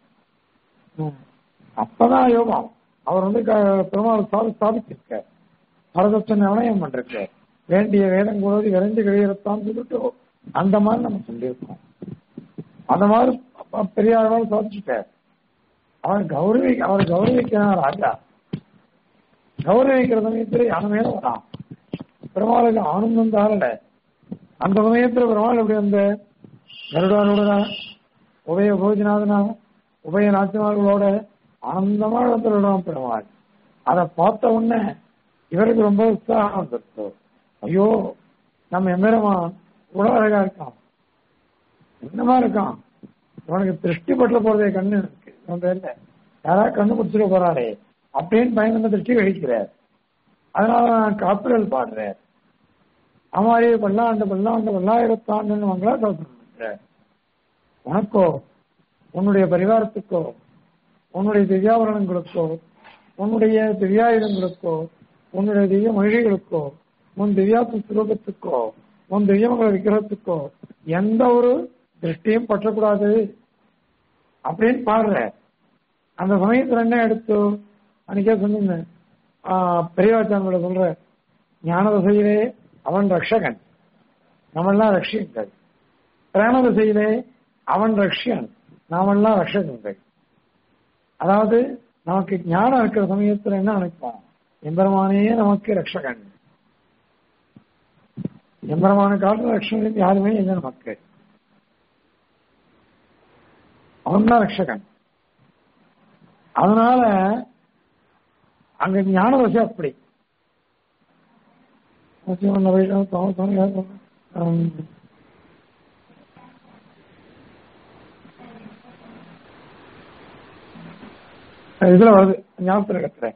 அப்பதான் யோகம் அவர் வந்து பெருமாள் சாதி ஸ்தாபிச்சிருக்க பரதத்தை நிர்ணயம் பண்றேன் வேண்டிய வேதம் கூட விரைந்து கழியறத்தான் சொல்லிட்டு அந்த மாதிரி நம்ம சொல்லியிருக்கோம் அந்த மாதிரி பெரியார் சாதிச்சுட்டார் அவர் கௌரவி அவர் கௌரவிக்கிறான் ராஜா கௌரவிக்கிற சமயத்துல யானை மேல வரான் பெருமாளுக்கு ஆனந்தம் தாரல அந்த சமயத்துல பெருமாள் எப்படி அந்த கருடானோட உபய போஜநாதனா உபய நாச்சிமார்களோட ஆனந்தமா இடத்துல பெருமாள் அதை பார்த்த உடனே இவருக்கு ரொம்ப உற்சாகம் வந்துருச்சு ஐயோ நம்ம எம்பெருமா இவ்வளவு அழகா இருக்கான் என்னமா இருக்கான் உனக்கு திருஷ்டி பட்டுல போறதே கண்ணு இருக்கு உன் பேர்ல யாராவது கண்ணு குடிச்சிட போறாரே அப்படின்னு பயந்து திருஷ்டி கழிக்கிறார் அதனால நான் காப்பிடல் பாடுறேன் அமாரி பல்லாண்டு பல்லாண்டு பல்லாயிரத்தாண்டு மங்களா சொல்றேன் உனக்கோ உன்னுடைய பரிவாரத்துக்கோ உன்னுடைய திவ்யாபரணங்களுக்கோ உன்னுடைய திவ்யாயுதங்களுக்கோ உன்னுடைய திவ்ய மொழிகளுக்கோ உன் திவ்யாத்து சுரூபத்துக்கோ உன் திவ்யமங்கள விக்கிரகத்துக்கோ எந்த ஒரு திருஷ்டியும் பற்றக்கூடாது அப்படின்னு பாடுற அந்த சமயத்துல என்ன எடுத்து அன்னைக்கே சொன்னேன் பெரியவாச்சாரோட சொல்ற ஞான திசையிலே அவன் ரக்ஷகன் நம்மெல்லாம் ரட்சியங்கள் பிரேம திசையிலே அவன் ரஷ்யன் நாமெல்லாம் ரட்சகங்கள் அதாவது நமக்கு ஞானம் இருக்கிற சமயத்துல என்ன நினைப்போம் எம்பெருமானே நமக்கு ரட்சகன் எம்பெருமான காலத்துல ரட்சகன் யாருமே இல்லை நமக்கு அவன் தான் ரட்சகன் அதனால அங்க ஞான தசை அப்படி இதுல வருது ஞாபகத்தில் இருக்கிறேன்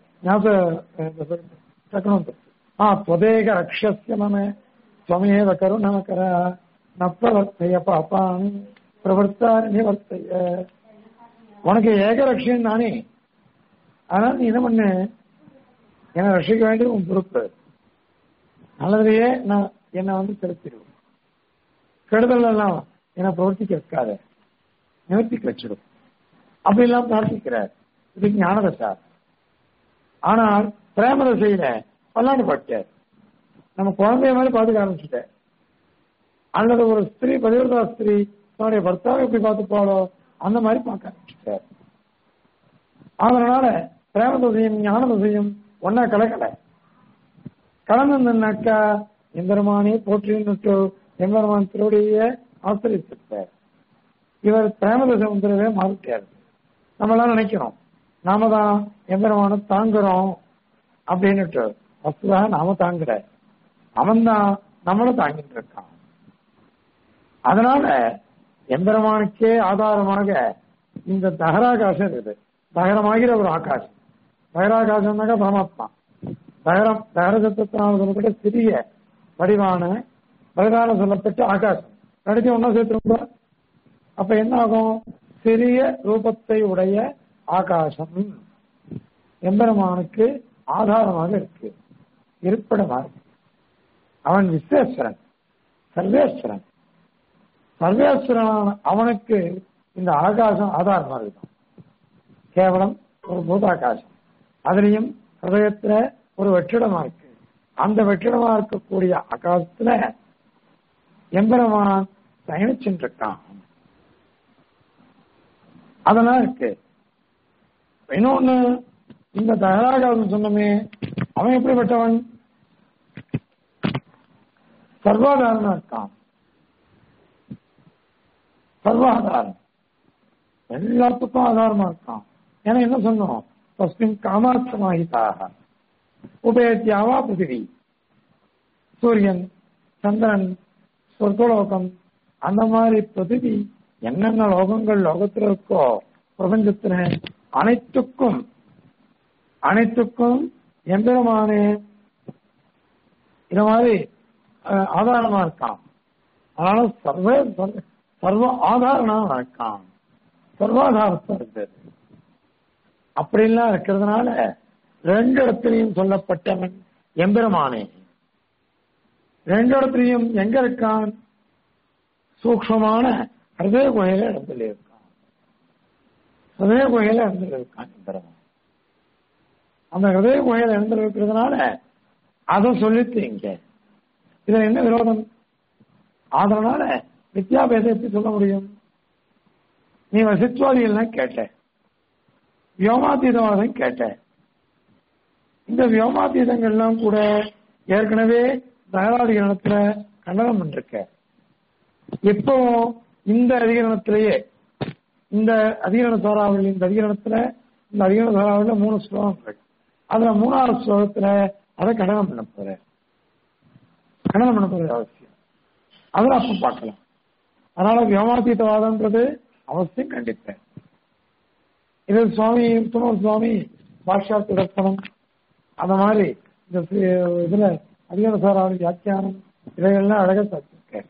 ஞாபகம் ஆ त्वदेக ரக்ஷஸ்ய மம त्वमेव கருணாகர நப்பவர்த்தைய பாப்பான் பிரவர்த்தார் நிவர்த்தைய உனக்கு ஏக ரட்சியன் நானே அதனால நீ என்ன பண்ண என்னை ரட்சிக்க வேண்டிய உன் பொறுப்பு நல்லதுலயே நான் என்னை வந்து செலுத்திடுவோம் கெடுதல் எல்லாம் என்னை பிரவர்த்திக்க வைக்காத நிவர்த்திக்க வச்சிடும் அப்படி எல்லாம் பிரார்த்திக்கிறார் இது ஞானதசா ஆனால் பிரேமதசையில பல்லாண்டு பட்டார் நம்ம குழந்தைய மாதிரி பாத்துக்க ஆரம்பிச்சுட்டார் அல்லது ஒரு ஸ்திரீ பதிவிரதா ஸ்திரீ தன்னுடைய பர்த்தாவை எப்படி பார்த்துப்பாளோ அந்த மாதிரி பார்க்க ஆரம்பிச்சுட்டார் அதனால பிரேமதசையும் ஞானதசையும் ஒன்னா கலக்கல கலந்துனாக்கா எம்பெருமானே போற்றின்னுட்டு எம்பெருமான் திருவடிய ஆசிரியத்திருப்பார் இவர் பிரேமதசை வந்துடவே மாறிட்டார் நம்மளாம் நினைக்கிறோம் நாம தான் எம்பெருமான தாங்குறோம் அப்படின்னுட்டு வசுதாக நாம தாங்குற அவன் தான் நம்மளும் தாங்கிட்டு இருக்கான் அதனால எம்பெருமானுக்கே ஆதாரமாக இந்த தகராகாசம் இருக்குது தகரமாகிற ஒரு ஆகாசம் தகராகாசம்னாக்கா பரமாத்மா தகரம் தகர சத்தத்தினால் சொல்லப்பட்ட சிறிய வடிவான வயதான சொல்லப்பட்ட ஆகாசம் கடைசி ஒன்னா சேர்த்து அப்ப என்ன ஆகும் சிறிய ரூபத்தை உடைய ஆகாசம் எம்பெருமானுக்கு ஆதாரமாக இருக்கு இருப்பிடமாக இருக்கு அவன் விஸ்வேஸ்வரன் சர்வேஸ்வரன் சர்வேஸ்வரன் அவனுக்கு இந்த ஆகாசம் ஆதாரமாக இருக்கும் கேவலம் ஒரு பூதாகாசம் அதுலயும் ஹதயத்துல ஒரு வெற்றிடமா இருக்கு அந்த வெற்றிடமா இருக்கக்கூடிய ஆகாசத்துல எம்பெருமான் பயணிச்சுட்டு இருக்கான் அதெல்லாம் இருக்கு இன்னொன்னு இந்த தகராகாசம் சொன்னமே அவன் எப்படிப்பட்டவன் சர்வாதாரமா இருக்கான் சர்வாதாரம் எல்லாத்துக்கும் ஆதாரமா இருக்கான் ஏன்னா என்ன சொன்னோம் தஸ்மின் காமார்த்தமாகிதாக உபயத்தியாவா பிருத்திவி சூரியன் சந்திரன் சொர்க்கலோகம் அந்த மாதிரி பிருத்திவி என்னென்ன லோகங்கள் லோகத்தில் இருக்கோ பிரபஞ்சத்துல அனைத்துக்கும் அனைத்துக்கும் எம்பெருமானே இந்த மாதிரி ஆதாரமா இருக்கான் அதனால சர்வ சர்வ ஆதாரமா இருக்கான் சர்வாதாரத்தா இருக்குது அப்படிலாம் இருக்கிறதுனால ரெண்டு இடத்துலையும் சொல்லப்பட்டவன் எம்பெருமானே ரெண்டு இடத்துலையும் எங்க இருக்கான் சூக்ஷமான ஹிருதய குகையில இடத்துல இருக்கான் ஹிருதய குகையில இடத்துல இருக்கான் எம்பெருமான் அந்த ஹிருதய குகையில இடத்துல இருக்கிறதுனால அதை சொல்லிட்டு இங்க இதுல என்ன விரோதம் அதனால வித்யாபேதம் எப்படி சொல்ல முடியும் நீ வசித்வாதிகள்லாம் கேட்ட வியோமாதீதவாதம் கேட்ட இந்த வியோமாதீதங்கள்லாம் கூட ஏற்கனவே தகராதிகரணத்துல கண்டனம் பண்ணிருக்க இப்போ இந்த அதிகரணத்திலேயே இந்த அதிகரண சோராவளி இந்த அதிகரணத்துல இந்த அதிகரண சோராவளியில மூணு ஸ்லோகம் இருக்கு அதுல மூணாவது ஸ்லோகத்துல அதை கண்டனம் பண்ண போற கண்டனம் பண்ண போறது அவசியம் அதில் அப்ப பார்க்கலாம் அதனால வியோமாதீதவாதம்ன்றது அவசியம் கண்டிப்பேன் இது சுவாமி துணர் சுவாமி பாஷா திரப்பணம் அந்த மாதிரி இந்த இதுல அதிகார சாராவளி வியாக்கியானம் இதையெல்லாம் அழகா தச்சிருக்கேன்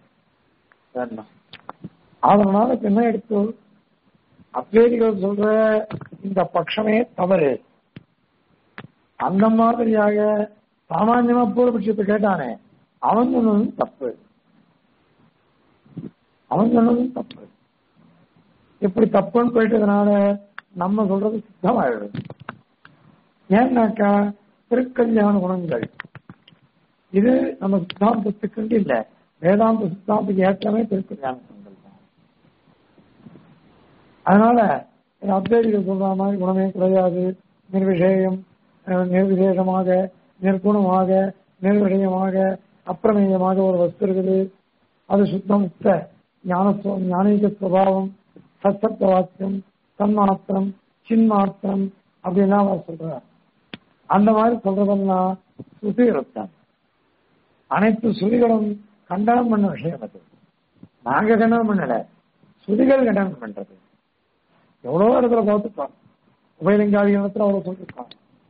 அதனால இப்ப என்ன எடுத்து அத்வேதிகள் சொல்ற இந்த பட்சமே தவறு அந்த மாதிரியாக சாமான்யமா பூர்வபட்சத்தை கேட்டானே அவன் சொன்னதும் தப்பு அவன் சொன்னதும் தப்பு இப்படி தப்புன்னு போயிட்டதுனால நம்ம சொல்றது சித்தமாயிடுது ஏன்னாக்கா திருக்கல்யாண குணங்கள் இது நம்ம சித்தாந்தத்துக்கு இல்ல வேதாந்த சித்தாந்தத்துக்கு ஏற்றமே திருக்கல்யாண குணங்கள் தான் அதனால அத்வைதிகள் சொல்ற மாதிரி குணமே கிடையாது நிர்விஷயம் அஹ், நிர்விசேஷமாக நிர்குணமாக நிர்விஷயமாக அப்பிரமேயமாக ஒரு வஸ்து இருக்குது அது சுத்தமுக்த ஞான ஞானீக சுவாவம் சத்தப்த வாக்கியம் தன்மாத்திரம் சின்மாத்திரம் அப்படின்லாம் அவர் சொல்றார் அந்த மாதிரி சொல்றதெல்லாம் சுத்தி இருக்காங்க அனைத்து சுதிகளும் கண்டனம் பண்ண விஷயம் அது நாங்க கண்டனம் பண்ணல சுதிகள் கண்டனம் பண்றது எவ்வளவோ இடத்துல பார்த்துட்டோம் உபயலிங்காதி இடத்துல அவ்வளவு சொல்லிருக்கோம்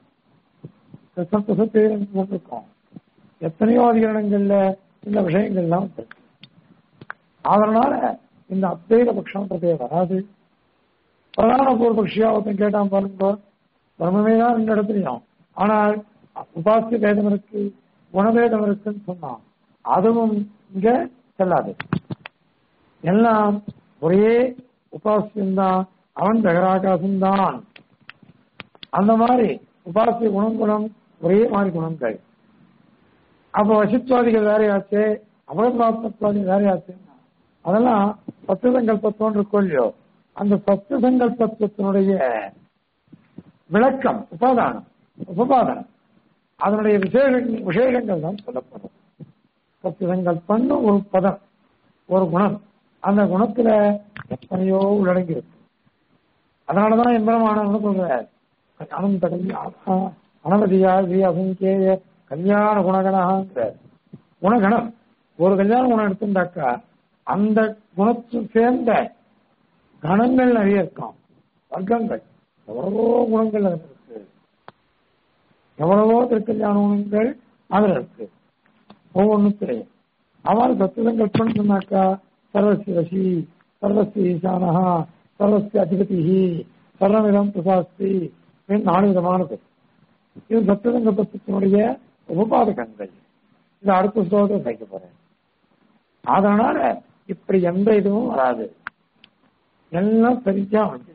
சொல்லிருக்கோம் எத்தனையோ அதிகரணங்கள்ல இந்த விஷயங்கள்லாம் இருக்கு அதனால இந்த அத்வைத பட்சம்ன்றதே வராது பிரதான பூர்வபக்ஷியா ஒருத்தன் கேட்டான் பாருங்க பிரம்மமே தான் ரெண்டு இடத்துலையும் ஆனால் உபாசிய வேதம் இருக்கு குணவேதம் இருக்குன்னு சொன்னான் அதுவும் இங்க செல்லாது எல்லாம் ஒரே உபாசியம்தான் அவன் ஜெகராகாசம்தான் அந்த மாதிரி உபாசிய குணங்குணம் ஒரே மாதிரி குணங்கள் அப்ப வசித்வாதிகள் வேறையாச்சு அபகத்வாத்மத்வாதி வேறையாச்சு அதெல்லாம் சத்து சங்கல்பத்தோன்று இருக்கும் இல்லையோ அந்த சத்து சங்கல்பத்தினுடைய விளக்கம் உபாதானம் உபபாதனம் அதனுடைய விசேஷ விசேஷங்கள் தான் சொல்லப்படும் சத்து சங்கல்பன்னு ஒரு பதம் ஒரு குணம் அந்த குணத்துல எத்தனையோ உள்ளடங்கி இருக்கு அதனாலதான் எம்பெருமானவங்க சொல்ற அனந்த கல்யாண அனவதியா ஸ்ரீ அசங்கேய கல்யாண குணகணாங்கிற குணகணம் ஒரு கல்யாண குணம் எடுத்துட்டாக்கா அந்த குணத்து சேர்ந்த கணங்கள் நிறைய இருக்காம் வர்க்கங்கள் எவ்வளவோ குணங்கள் அதுல இருக்கு எவ்வளவோ திருக்கல்யாண குணங்கள் அதுல இருக்கு ஒவ்வொன்றுத்திலையும் அவள் சத்துவங்கள் சொன்னாக்கா சர்வசி வசி சர்வசி ஈசானஹா சர்வசி அதிபதி சர்வமிதம் பிரசாஸ்தி நாலு விதமானது இது சத்துவங்கல்பத்தினுடைய உபபாதகங்கள் இது அடுத்த ஸ்லோகத்தை சேர்க்க போறேன் அதனால இப்படி எந்த இதுவும் வராது எல்லாம் சரியா வந்து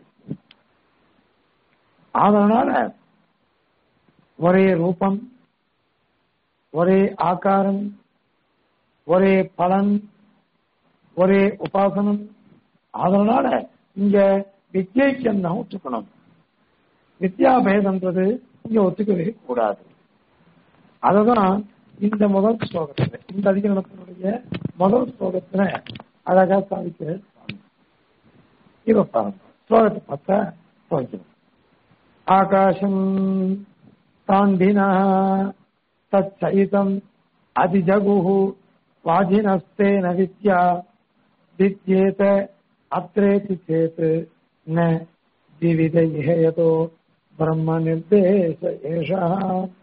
அதனால ஒரே ரூபம் ஒரே ஆகாரம் ஒரே பலன் ஒரே உபாசனம் அதனால இங்க வித்யைக்கு தான் ஒத்துக்கணும் வித்யாபேதன்றது இங்க ஒத்துக்கவே கூடாது அததான் இந்த முதல் ஸ்லோகத்துல இந்த அதிகரணத்தினுடைய முதல் ஸ்லோகத்துல அழகா சாதிக்கிற இவ பாருங்க ஸ்லோகத்தை பார்த்தா துவைக்கணும் ஆகாசம் தாண்டினா தச்சைதம் அதிஜகுः வாஜினஸ்தேன வித்யா विद्येत अत्रेति चेत् न विविधैः यतो ब्रह्मनिर्देश एषः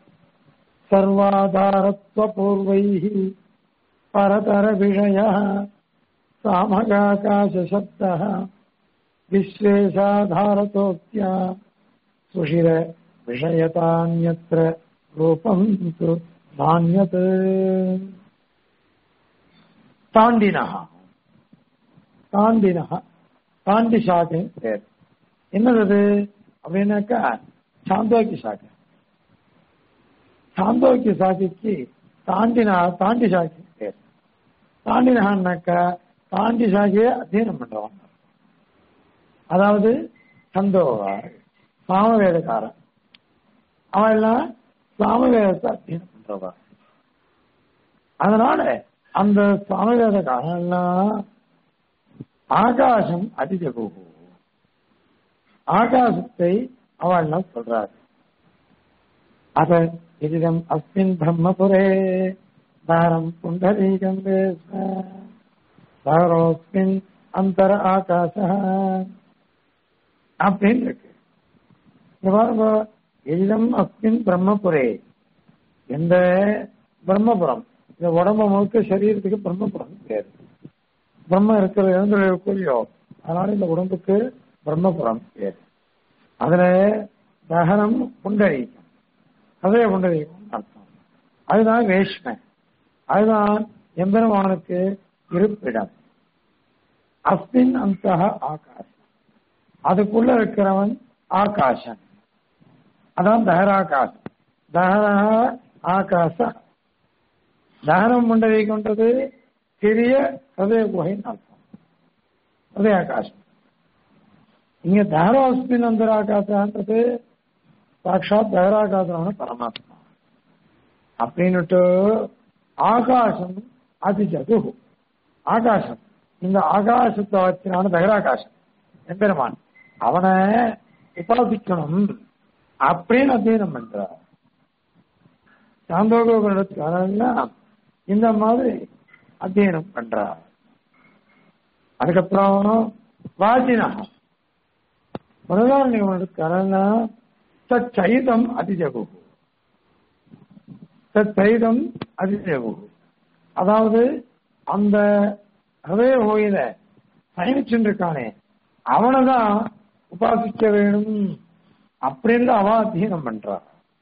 सर्वाधारत्वपूर्वैः परतरविषयः सामगाकाशशब्दः विश्वेशाधारतोक्त्या सुषिर विषयतान्यत्र रूपं तु नान्यत् தாண்டினஹ தாண்டினஹ தாண்டி சாக்கை பேர் என்னது அப்படின்னாக்கா சாந்தோக்கி சாக்கை சாந்தோக்கி சாக்கைக்கு தாண்டினா தாண்டி சாக்கை பேர் தாண்டினஹான்னாக்கா தாண்டி சாக்கையை அத்தியனம் பண்றவங்க அதாவது சந்தோகார் சாமவேதக்காரன் அவன் எல்லாம் சாமவேதத்தை அத்தியனம் பண்றவா அதனால அந்த சாமவேதக்காரன் எல்லாம் ஆகாசம் அதிஜகு ஆகாசத்தை அவள் சொல்றார் அத இதம் அஸ்மின் பிரம்மபுரே தாரம் புண்டரீகம் தாரோஸ்மின் அந்தர ஆகாச அப்படின்னு இருக்கு இங்க பாருங்க இதம் அஸ்மின் பிரம்மபுரே எந்த பிரம்மபுரம் இந்த உடம்பு முழுக்க சரீரத்துக்கு பிரம்மபுரம் பேரு பிரம்ம இருக்கிற எழுந்துள்ள இல்லையோ அதனால இந்த உடம்புக்கு பிரம்மபுரம் பேரு அதுல தகனம் புண்டரீகம் அதே புண்டரீகம் அர்த்தம் அதுதான் வேஷ்மை அதுதான் எம்பெருமானுக்கு இருப்பிடம் அஸ்மின் அந்த ஆகாசம் அதுக்குள்ள இருக்கிறவன் ஆகாசம் அதான் தகராகாசம் தகரா ஆகாச தகனம் மண்டலை கொண்டது சிறிய ஹதய குகைன்னு அர்த்தம் ஹதய ஆகாசம் இங்க தகராஸ்மின் அந்தராகாசன்றது சாட்சாத் தகராகாசமான பரமாத்மா அப்படின்னுட்டு ஆகாசம் அதிஜது ஆகாசம் இந்த ஆகாசத்தை வச்சினான தகராகாசம் எம்பெருமான் அவனை உபாசிக்கணும் அப்படின்னு அத்தியனம் பண்றார் சாந்தோகோபுரத்துக்காரெல்லாம் இந்த மாதிரி அத்தியனம் பண்றார் அதுக்கப்புறம் வாஜினா முதலாளிகளுக்காரெல்லாம் சச்சைதம் அதிஜகு சச்சைதம் அதிஜகு அதாவது அந்த ஹதய கோயில பயணிச்சுருக்கானே அவனைதான் உபாசிக்க வேணும் அப்படின்னு அவ அத்தியனம் பண்றா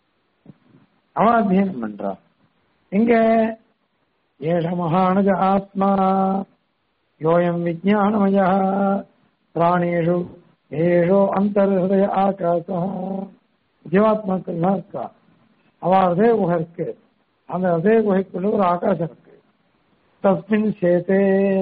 அவ அத்தியனம் பண்றா இங்க ஏஷ மகானஜ ஆத்மா யோயம் விஜயானமய பிராணேஷு ஏஷோ அந்தர்ஹதய ஆகாச ஜீவாத்மாக்கள்லாம் இருக்கா அவ அதே குகை இருக்கு அந்த அதே குகைக்குள்ள ஒரு ஆகாசம் இருக்கு தஸ்மின் சேத்தே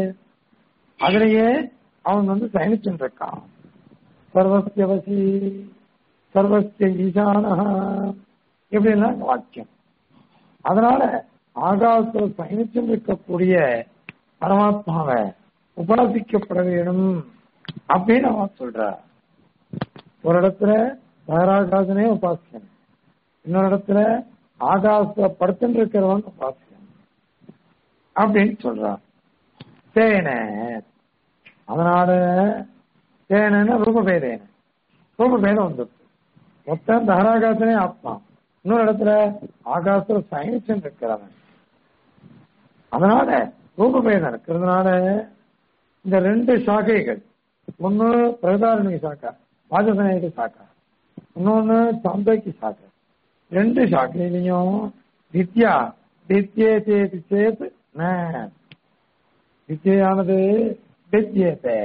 அதுலயே அவன் வந்து பயணிச்சுட்டு இருக்கான் சர்வசியவசி சர்வசிய ஈசான இப்படிலாம் வாக்கியம் அதனால ஆகாசத்தில் பயணிச்சுட்டு இருக்கக்கூடிய பரமாத்மாவை உபாசிக்கப்பட வேணும் அப்படின்னு அவன் சொல்ற ஒரு இடத்துல தகராகாசனே உபாசிக்கணும் இன்னொரு இடத்துல ஆகாசத்துல படுத்துட்டு இருக்கிறவன் உபாசிக்கணும் அப்படின்னு சொல்றான் தேன அதனால தேன ரூபபேதேன ரூபபேதம் வந்துருக்கு மொத்தம் தகராகாசனே ஆத்மா இன்னொரு இடத்துல ஆகாசத்துல சயனிச்சன் இருக்கிறவன் அதனால ரூபபேதம் இருக்கிறதுனால இந்த ரெண்டு சாக்கைகள் ஒன்னு பிரதாரணிக சாக்கா வாஜசநாயக சாக்கா இன்னொன்னு சாந்தோக்கி சாக்கா ரெண்டு சாக்கையிலையும் வித்யா வித்யே சேது சேத் ந வித்யானது வித்யேதே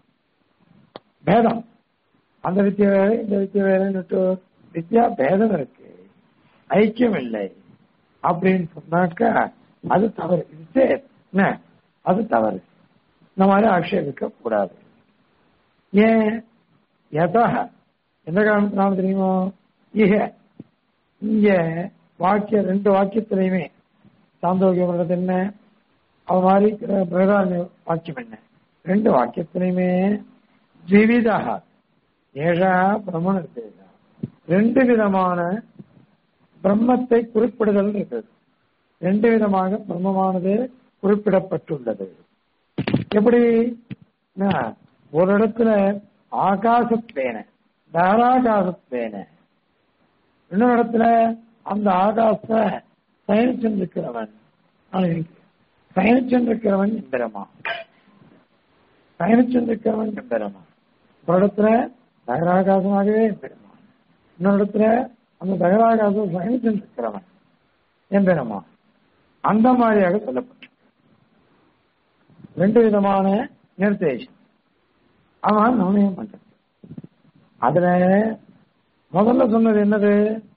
பேதம் அந்த வித்திய வேற இந்த வித்திய வேறன்னுட்டு வித்யா பேதம் இருக்கு ஐக்கியம் இல்லை அப்படின்னு சொன்னாக்கா அது தவறு இது என்ன அது தவறு இந்த மாதிரி ஆட்சேபிக்க கூடாது ஏன் எதா எந்த காரணத்தினால தெரியுமோ இக இங்க வாக்கிய ரெண்டு வாக்கியத்திலையுமே சாந்தோக்கியம் பண்றது என்ன அது மாதிரி பிரதான வாக்கியம் என்ன ரெண்டு வாக்கியத்திலையுமே ஜீவிதாக ஏஷா பிரம்ம நிர்தேசா ரெண்டு விதமான பிரம்மத்தை குறிப்பிடுதல் இருக்குது ரெண்டு விதமாக பிரம்மமானது குறிப்பிடப்பட்டுள்ளது எப்படி ஒரு இடத்துல ஆகாசத்தேன தாராகாசத்தேன இன்னொரு இடத்துல அந்த ஆகாச பயணிச்சிருக்கிறவன் பயணிச்சிருக்கிறவன் எம்பெருமா பயணிச்சிருக்கிறவன் எம்பெருமா ஒரு இடத்துல தகராகாசமாகவே எம்பெருமா இன்னொரு இடத்துல அந்த தகராகாசம் பயணிச்சிருக்கிறவன் எம்பெருமா அந்த மாதிரியாக சொல்லப்பட்டு ரெண்டு விதமான நிர்தேசம் அவன் நவனியம் பண்றது அதுல முதல்ல சொன்னது என்னது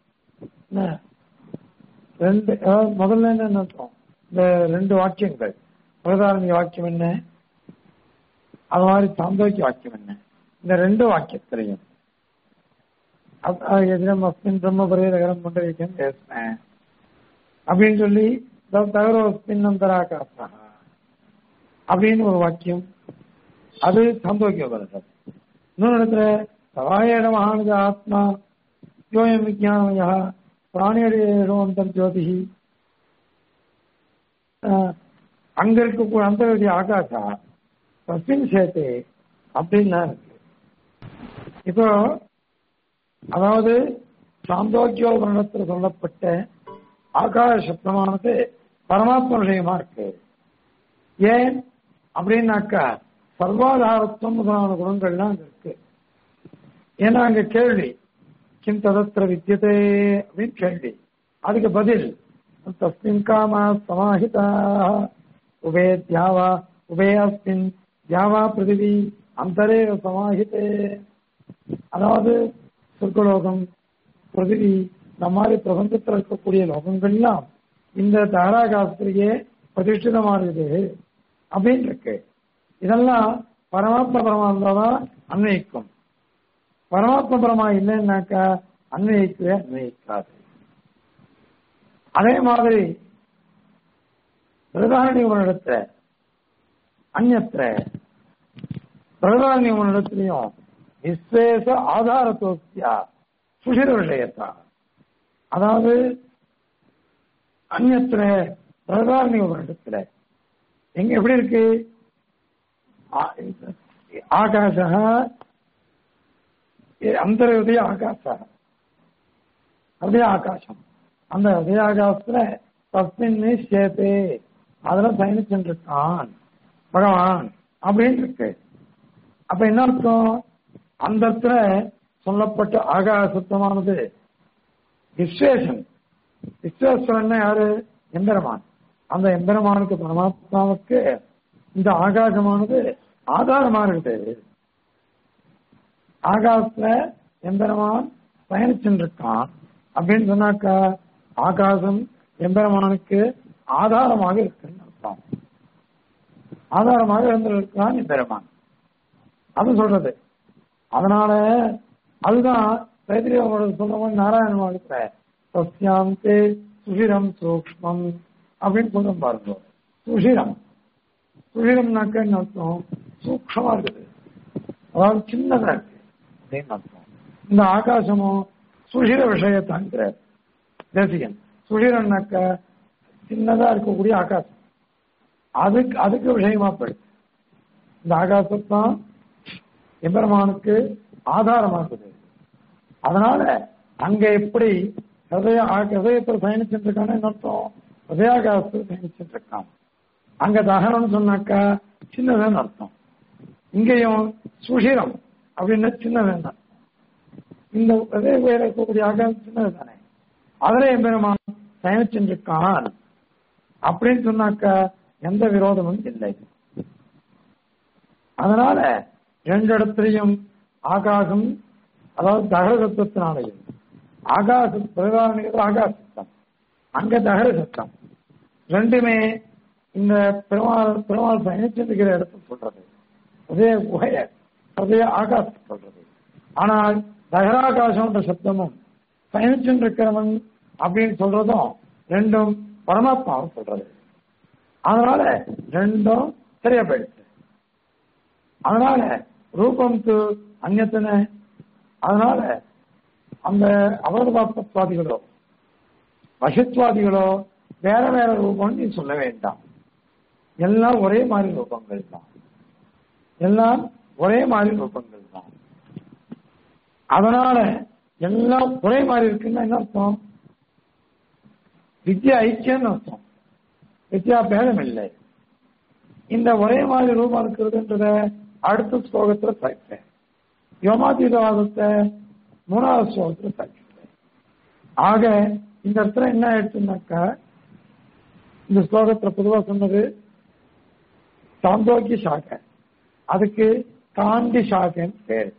ரெண்டு முதல்ல என்ன அர்த்தம் இந்த ரெண்டு வாக்கியங்கள் பிரதாரணி வாக்கியம் என்ன அது மாதிரி சாந்தோக்கிய வாக்கியம் என்ன இந்த ரெண்டு வாக்கியத்திலையும் எதிரம் அஸ்மின் பிரம்ம பரியதகரம் கொண்டு வைக்கன்னு பேசினேன் அப்படின்னு சொல்லி தகரோ பின்னந்தராகாசா அப்படின்னு ஒரு வாக்கியம் அது சாந்தோக்கிய உபனிஷத் இன்னொரு இடத்துல சவாயட மகானஜ ஆத்மா யோயம் விஜயானமயா பிராணியடோ அந்தர்ஜோதி அங்க இருக்க அந்தர்ஜி ஆகாசா தஸ்மின் சேர்த்து அப்படின்னா இருக்கு இப்போ அதாவது சாந்தோக்கியோபரணத்தில் சொல்லப்பட்ட ஆகாச சப்தமானது பரமாத்ம விஷயமா இருக்கு ஏன் அப்படின்னாக்கா சர்வாதாரத்துவம் முதலான குணங்கள்லாம் அங்க இருக்கு ஏன்னா அங்க கேள்வி கிம் ததத்திர வித்தியதே அப்படின்னு கேள்வி அதுக்கு பதில் தஸ்மின் காமா சமாஹிதா உபே தியாவா உபே அஸ்மின் தியாவா பிருதிவி அந்தரே சமாஹிதே அதாவது சொர்க்கலோகம் பிருதிவி இந்த மாதிரி பிரபஞ்சத்தில் இருக்கக்கூடிய லோகங்கள்லாம் இந்த தாராகாசத்திலேயே பிரதிஷ்டிதமா இருக்குது அப்படின்னு இருக்கு இதெல்லாம் பரமாத்ம பரமா இருந்தாதான் அன்வயிக்கும் பரமாத்ம பரமா இல்லைன்னாக்கா அன்வயிக்கவே அன்வயிக்காது அதே மாதிரி பிரதாரணி ஒரு இடத்துல அந்நத்திர பிரதாரணி ஒரு இடத்துலையும் விசேஷ ஆதாரத்தோத்தியா சுஷிர விஷயத்தா அதாவது அந்நத்திர பிரதாரணி ஒரு இடத்துல எங்க எப்படி இருக்கு ஆகாச அந்தர்யுதய ஆகாச அதே ஆகாசம் அந்த உதயாகாசத்துல தஸ்மின் சேத்தே அதுல பயணிச்சுட்டு இருக்கான் பகவான் அப்படின்னு இருக்கு அப்ப என்ன அர்த்தம் அந்த இடத்துல சொல்லப்பட்ட ஆகாசத்தமானது விஸ்வேஷன் விஸ்வேஸ்வரன் யாரு எம்பெருமான் அந்த எம்பெருமானுக்கு பரமாத்மாவுக்கு இந்த ஆகாசமானது ஆதாரமா இருக்குது ஆகாசத்துல எம்பெருமான் பயணிச்சுட்டு இருக்கான் அப்படின்னு சொன்னாக்கா ஆகாசம் எம்பெருமானுக்கு ஆதாரமாக இருக்குன்னு அர்த்தம் ஆதாரமாக இருந்திருக்கான் எம்பெருமான் அது சொல்றது அதனால அதுதான் தைத்திரியோட சொல்றவங்க நாராயண வாழ்க்கை சசியாந்தே சுஷிரம் சூக்மம் அப்படின்னு சொல்ற பாருங்க சுஷிரம் சுஷிரம்னாக்க என்ன அர்த்தம் சூக்ஷமா இருக்குது அதாவது சின்னதா இருக்கு அப்படின்னு அர்த்தம் இந்த ஆகாசமும் சுஷிர விஷயத்தாங்கிற தேசிகன் சுஷிரம்னாக்க சின்னதா இருக்கக்கூடிய ஆகாசம் அதுக்கு அதுக்கு விஷயமா போயிடுது இந்த ஆகாசத்தான் எம்பெருமானுக்கு ஆதாரமா இருக்குது அதனால அங்க எப்படி ஹதய ஹதயத்தில் பயணிச்சுட்டு இருக்கான்னு அர்த்தம் ஹதயாகாசத்தில் பயணிச்சுட்டு இருக்கான் அங்க தகனம்னு சொன்னாக்கா சின்னதுன்னு அர்த்தம் இங்கேயும் சுஷிரம் அப்படின்னா சின்னதுன்னு இந்த ஹதய உயர இருக்கக்கூடிய ஆகாசம் சின்னது தானே அதுல எம்பெருமான் பயணிச்சுட்டு இருக்கான் அப்படின்னு சொன்னாக்கா எந்த விரோதமும் இல்லை அதனால ரெண்டு இடத்துலையும் ஆகாசம் அதாவது தகர சத்தத்தினாலையும் ஆகாச பிரதாரணிகள் ஆகாச சத்தம் அங்க தகர சத்தம் ரெண்டுமே இந்த பெருமாள் பெருமாள் பயணிச்சிருக்கிற இடத்தை சொல்றது அதே குகைய அதே ஆகாசம் சொல்றது ஆனால் தகராகாசம்ன்ற சப்தமும் பயணிச்சுட்டு இருக்கிறவன் அப்படின்னு சொல்றதும் ரெண்டும் பரமாத்மாவை சொல்றது அதனால ரெண்டும் சரியா போயிடுச்சு அதனால ரூபம் து அந்நத்தனை அதனால அந்த அவதபாத்வாதிகளோ வசத்வாதிகளோ வேற வேற ரூபம் நீ சொல்ல வேண்டாம் எல்லாம் ஒரே மாதிரி ரூபங்கள் தான் எல்லாம் ஒரே மாதிரி ரூபங்கள் தான் அதனால எல்லாம் ஒரே மாதிரி இருக்குன்னா என்ன அர்த்தம் வித்யா ஐக்கியம்னு அர்த்தம் வித்யா பேதம் இல்லை இந்த ஒரே மாதிரி ரூபம் இருக்கிறதுன்றத அடுத்த ஸ்லோகத்துல படிப்பேன் யோமாதீதவாதத்தை மூணாவது ஸ்லோகத்துல படிப்பேன் ஆக இந்த இடத்துல என்ன ஆயிடுச்சுனாக்கா இந்த ஸ்லோகத்துல பொதுவா சொன்னது சாந்தோக்கிய சாக்கை அதுக்கு காண்டி சாக்கைன்னு பேரு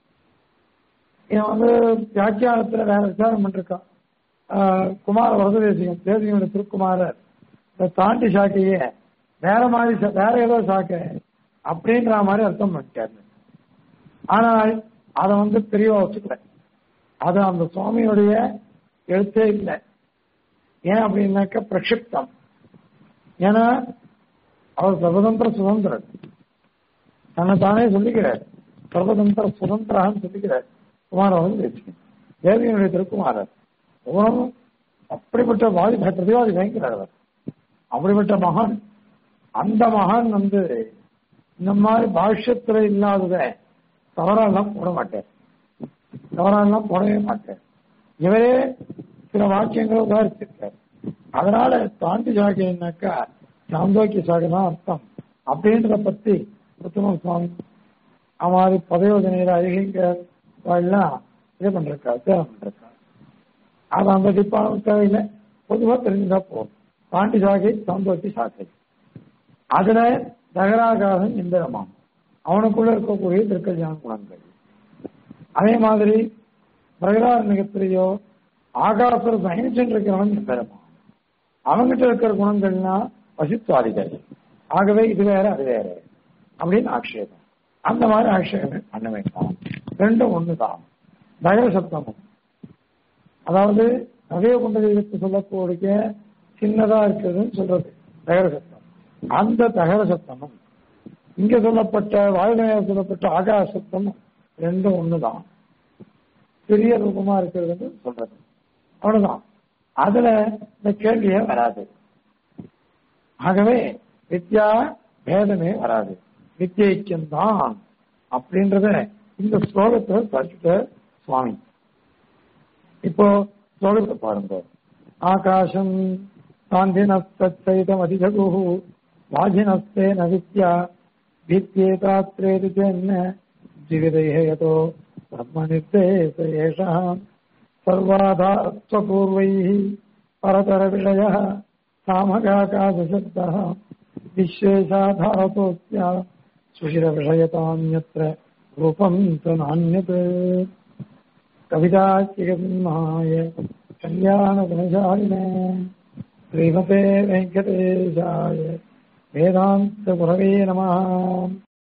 இவன் வந்து வியாக்கியானத்துல வேற விசாரம் பண்ணிருக்கான் குமார வரதேசியம் தேசியோட திருக்குமாரர் இந்த தாண்டி சாக்கையே வேற மாதிரி வேற ஏதோ சாக்கை அப்படின்ற மாதிரி அர்த்தம் பண்ணிட்டாரு ஆனால் அதை வந்து தெளிவா வச்சுக்கல அது அந்த சுவாமியுடைய எழுத்தே இல்லை ஏன் அப்படின்னாக்க பிரக்ஷிப்தம் ஏன்னா அவர் சர்வதந்திர சுதந்திரன் தன்னை தானே சொல்லிக்கிறார் சர்வதந்திர சுதந்திரான்னு சொல்லிக்கிறார் குமாரன் வந்து தேவியனுடைய திருக்குமாரர் ஒவ்வொன்றும் அப்படிப்பட்ட வாதி பிரதிவாதி பயங்கிறார் அவர் அப்படிப்பட்ட மகான் அந்த மகான் வந்து இந்த மாதிரி பாஷ்யத்துல இல்லாதத தவறாலாம் போட மாட்டார் தவறாலாம் போடவே மாட்டார் இவரே சில வாக்கியங்களை உதாரிச்சிருக்கார் அதனால தாண்டி சாகைனாக்கா சாந்தோக்கிய சாகை தான் அர்த்தம் அப்படின்றத பத்தி உத்தம சுவாமி அமாதிரி பதயோஜனையில அழகிங்க எல்லாம் இது பண்றா சேரம் பண்றா அது அந்த டிப்பான தேவையில்லை பொதுவா தெரிஞ்சுதா போதும் தாண்டி சாகை சாந்தோக்கிய சாகை அதுல தகராகாரன் இந்திரமாம் அவனுக்குள்ள இருக்கக்கூடிய திருக்கல்யாண குணங்கள் அதே மாதிரி பிரகலாரண்யத்திலேயோ ஆகாசர் பயணிச்சுட்டு இருக்கிறவன் பெருமான் அவங்கிட்ட இருக்கிற குணங்கள்னா பசித்வாதிகள் ஆகவே இது வேற அது வேற அப்படின்னு ஆக்ஷேபம் அந்த மாதிரி ஆக்ஷேபம் பண்ண வேண்டாம் ரெண்டும் ஒண்ணுதான் தகர சப்தமும் அதாவது நவீன குண்டதீகத்தை சொல்லக்கூடிய சின்னதா இருக்கிறதுன்னு சொல்றது தகர சப்தம் அந்த தகர சப்தமும் இங்க சொல்லப்பட்ட வாயுநேயம் சொல்லப்பட்ட ஆகாச சப்தமும் ரெண்டும் ஒண்ணுதான் பெரிய ரூபமா இருக்கிறதுன்னு சொல்றது அவ்வளவுதான் அதுல இந்த கேள்வியே வராது ஆகவே வித்யா பேதமே வராது வித்யைக்கியம்தான் அப்படின்றத இந்த ஸ்லோகத்தை படிச்சுட்ட சுவாமி இப்போ ஸ்லோகத்தை பாருங்க ஆகாசம் சாந்தினஸ்தைதம் அதிஜகு வாஜினஸ்தே ந வித்யா வித்யேதாத்ரேது சென்ன ஜீவிதேயதோ பிரம்ம நிர்தேச ஏஷாம் सर्वाधात्वपूर्वैः परतरविषयः सामगाकाशशब्दः विश्वेशाधारतोऽस्या सुशिरविषयतान्यत्र रूपम् च नान्यत् कविताचिकसिंहाय कल्याणगुणशालिने श्रीमते वेङ्कटेशाय वेदान्तगुरवे नमः